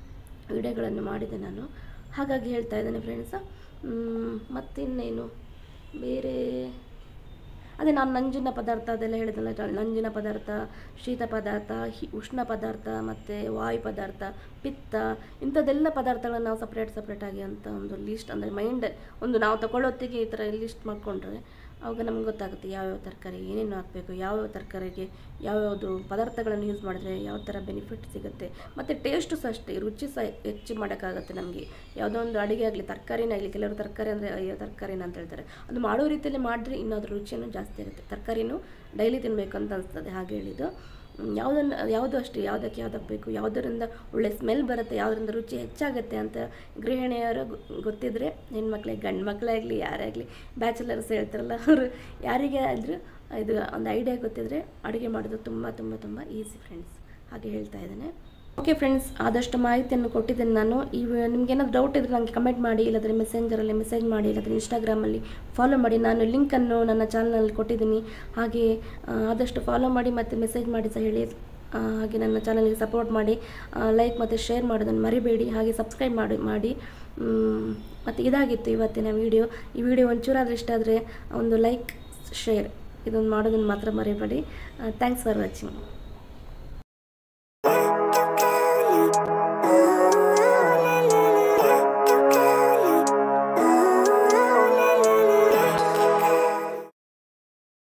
ವಿಡಿಯೋಗಳನ್ನು ಮಾಡಿದೆ ನಾನು ಹಾಗಾಗಿ ಹೇಳ್ತಾ ಇದ್ದೇನೆ ಫ್ರೆಂಡ್ಸ ಮತ್ತಿನ್ನೇನು ಬೇರೆ ಅದೇ ನಾನು ನಂಜಿನ ಪದಾರ್ಥ ಅದೆಲ್ಲ ಹೇಳಿದ್ನಲ್ಲ ಜ- ನಂಜಿನ ಪದಾರ್ಥ ಶೀತ ಪದಾರ್ಥ ಹಿ ಉಷ್ಣ ಪದಾರ್ಥ ಮತ್ತು ವಾಯು ಪದಾರ್ಥ ಪಿತ್ತ ಇಂಥದ್ದೆಲ್ಲ ಪದಾರ್ಥಗಳನ್ನು ನಾವು ಸಪ್ರೇಟ್ ಸಪ್ರೇಟಾಗಿ ಅಂತ ಒಂದು ಲಿಸ್ಟ್ ಅಂದರೆ ಮೈಂಡ್ ಒಂದು ನಾವು ತಗೊಳ್ಳೋತ್ತಿಗೆ ಈ ಥರ ಲಿಸ್ಟ್ ಮಾಡಿಕೊಂಡ್ರೆ ಆವಾಗ ನಮ್ಗೆ ಗೊತ್ತಾಗುತ್ತೆ ಯಾವ್ಯಾವ ತರಕಾರಿ ಏನೇನು ಹಾಕಬೇಕು ಯಾವ್ಯಾವ ತರಕಾರಿಗೆ ಯಾವ್ಯಾವುದು ಪದಾರ್ಥಗಳನ್ನು ಯೂಸ್ ಮಾಡಿದ್ರೆ ಯಾವ ಥರ ಬೆನಿಫಿಟ್ ಸಿಗುತ್ತೆ ಮತ್ತು ಟೇಸ್ಟು ಸಹ ಅಷ್ಟೇ ರುಚಿ ಸಹ ಹೆಚ್ಚು ಮಾಡೋಕ್ಕಾಗುತ್ತೆ ನಮಗೆ ಯಾವುದೋ ಒಂದು ಅಡುಗೆ ಆಗಲಿ ತರಕಾರಿನೇ ಆಗಲಿ ಕೆಲವರು ತರಕಾರಿ ಅಂದರೆ ಅಯ್ಯೋ ತರಕಾರಿನ ಅಂತ ಹೇಳ್ತಾರೆ ಅದು ಮಾಡೋ ರೀತಿಯಲ್ಲಿ ಮಾಡಿದ್ರೆ ಇನ್ನೂ ಅದ್ರ ರುಚಿನೂ ಜಾಸ್ತಿ ಆಗುತ್ತೆ ತರಕಾರಿನೂ ಡೈಲಿ ತಿನ್ನಬೇಕು ಅಂತ ಅನಿಸ್ತದೆ ಹಾಗೆ ಹೇಳಿದ್ದು ಹ್ಮ್, ಯಾವುದನ್ನು ಯಾವುದು ಅಷ್ಟೇ ಯಾವುದಕ್ಕೆ ಯಾವುದಕ್ಕೆ ಬೇಕು ಯಾವುದರಿಂದ ಒಳ್ಳೆ ಸ್ಮೆಲ್ ಬರುತ್ತೆ ಯಾವುದರಿಂದ ರುಚಿ ಹೆಚ್ಚಾಗುತ್ತೆ ಅಂತ ಗೃಹಿಣಿಯರು ಗೊ- ಗೊತ್ತಿದ್ರೆ ಹೆಣ್ಮಕ್ಳಿಗೆ ಗಂಡು ಮಕ್ಕಳಾಗಲಿ ಯಾರೇ ಆಗಲಿ ಬ್ಯಾಚುಲರ್ಸ್ ಹೇಳ್ತಾರಲ್ಲ ಅವರು ಯಾರಿಗೆ ಆದರೂ ಇದು ಒಂದು ಐಡಿಯಾ ಗೊತ್ತಿದ್ರೆ ಅಡುಗೆ ಮಾಡೋದು ತುಂಬ ತುಂಬ ತುಂಬ ಈಸಿ ಫ್ರೆಂಡ್ಸ್ ಹಾಗೆ ಹೇಳ್ತಾ ಇದ್ದೇನೆ ಓಕೆ ಫ್ರೆಂಡ್ಸ್ ಆದಷ್ಟು ಮಾಹಿತಿಯನ್ನು ಕೊಟ್ಟಿದ್ದೇನೆ ನಾನು ಈ ನಿಮ್ಗೆ ಏನಾದರೂ ಡೌಟ್ ಇದ್ದರೆ ನನಗೆ ಕಮೆಂಟ್ ಮಾಡಿ ಇಲ್ಲಾಂದರೆ ಮೆಸೆಂಜರಲ್ಲಿ ಮೆಸೇಜ್ ಮಾಡಿ ಇಲ್ಲಾಂದರೆ ಇನ್ಸ್ಟಾಗ್ರಾಮಲ್ಲಿ ಫಾಲೋ ಮಾಡಿ ನಾನು ಲಿಂಕನ್ನು ನನ್ನ ಚಾನಲಲ್ಲಿ ಕೊಟ್ಟಿದ್ದೀನಿ ಹಾಗೆ ಆ, ಆದಷ್ಟು ಫಾಲೋ ಮಾಡಿ ಮತ್ತು ಮೆಸೇಜ್ ಮಾಡಿ ಸಹ ಹೇಳಿ ಆ, ಹಾಗೆ ನನ್ನ ಚಾನಲ್ಗೆ ಸಪೋರ್ಟ್ ಮಾಡಿ ಲೈಕ್ ಮತ್ತು ಶೇರ್ ಮಾಡೋದನ್ನು ಮರಿಬೇಡಿ ಹಾಗೆ ಸಬ್ಸ್ಕ್ರೈಬ್ ಮಾಡಿ ಮಾಡಿ ಮತ್ತು ಇದಾಗಿತ್ತು ಇವತ್ತಿನ ವಿಡಿಯೋ ಈ ವಿಡಿಯೋ ಒಂಚೂರಾದರೂ ಇಷ್ಟ ಆದರೆ ಒಂದು ಲೈಕ್ ಶೇರ್ ಇದನ್ನು ಮಾಡೋದನ್ನು ಮಾತ್ರ ಮರಿಬೇಡಿ ಥ್ಯಾಂಕ್ಸ್ ಫಾರ್ ವಾಚಿಂಗ್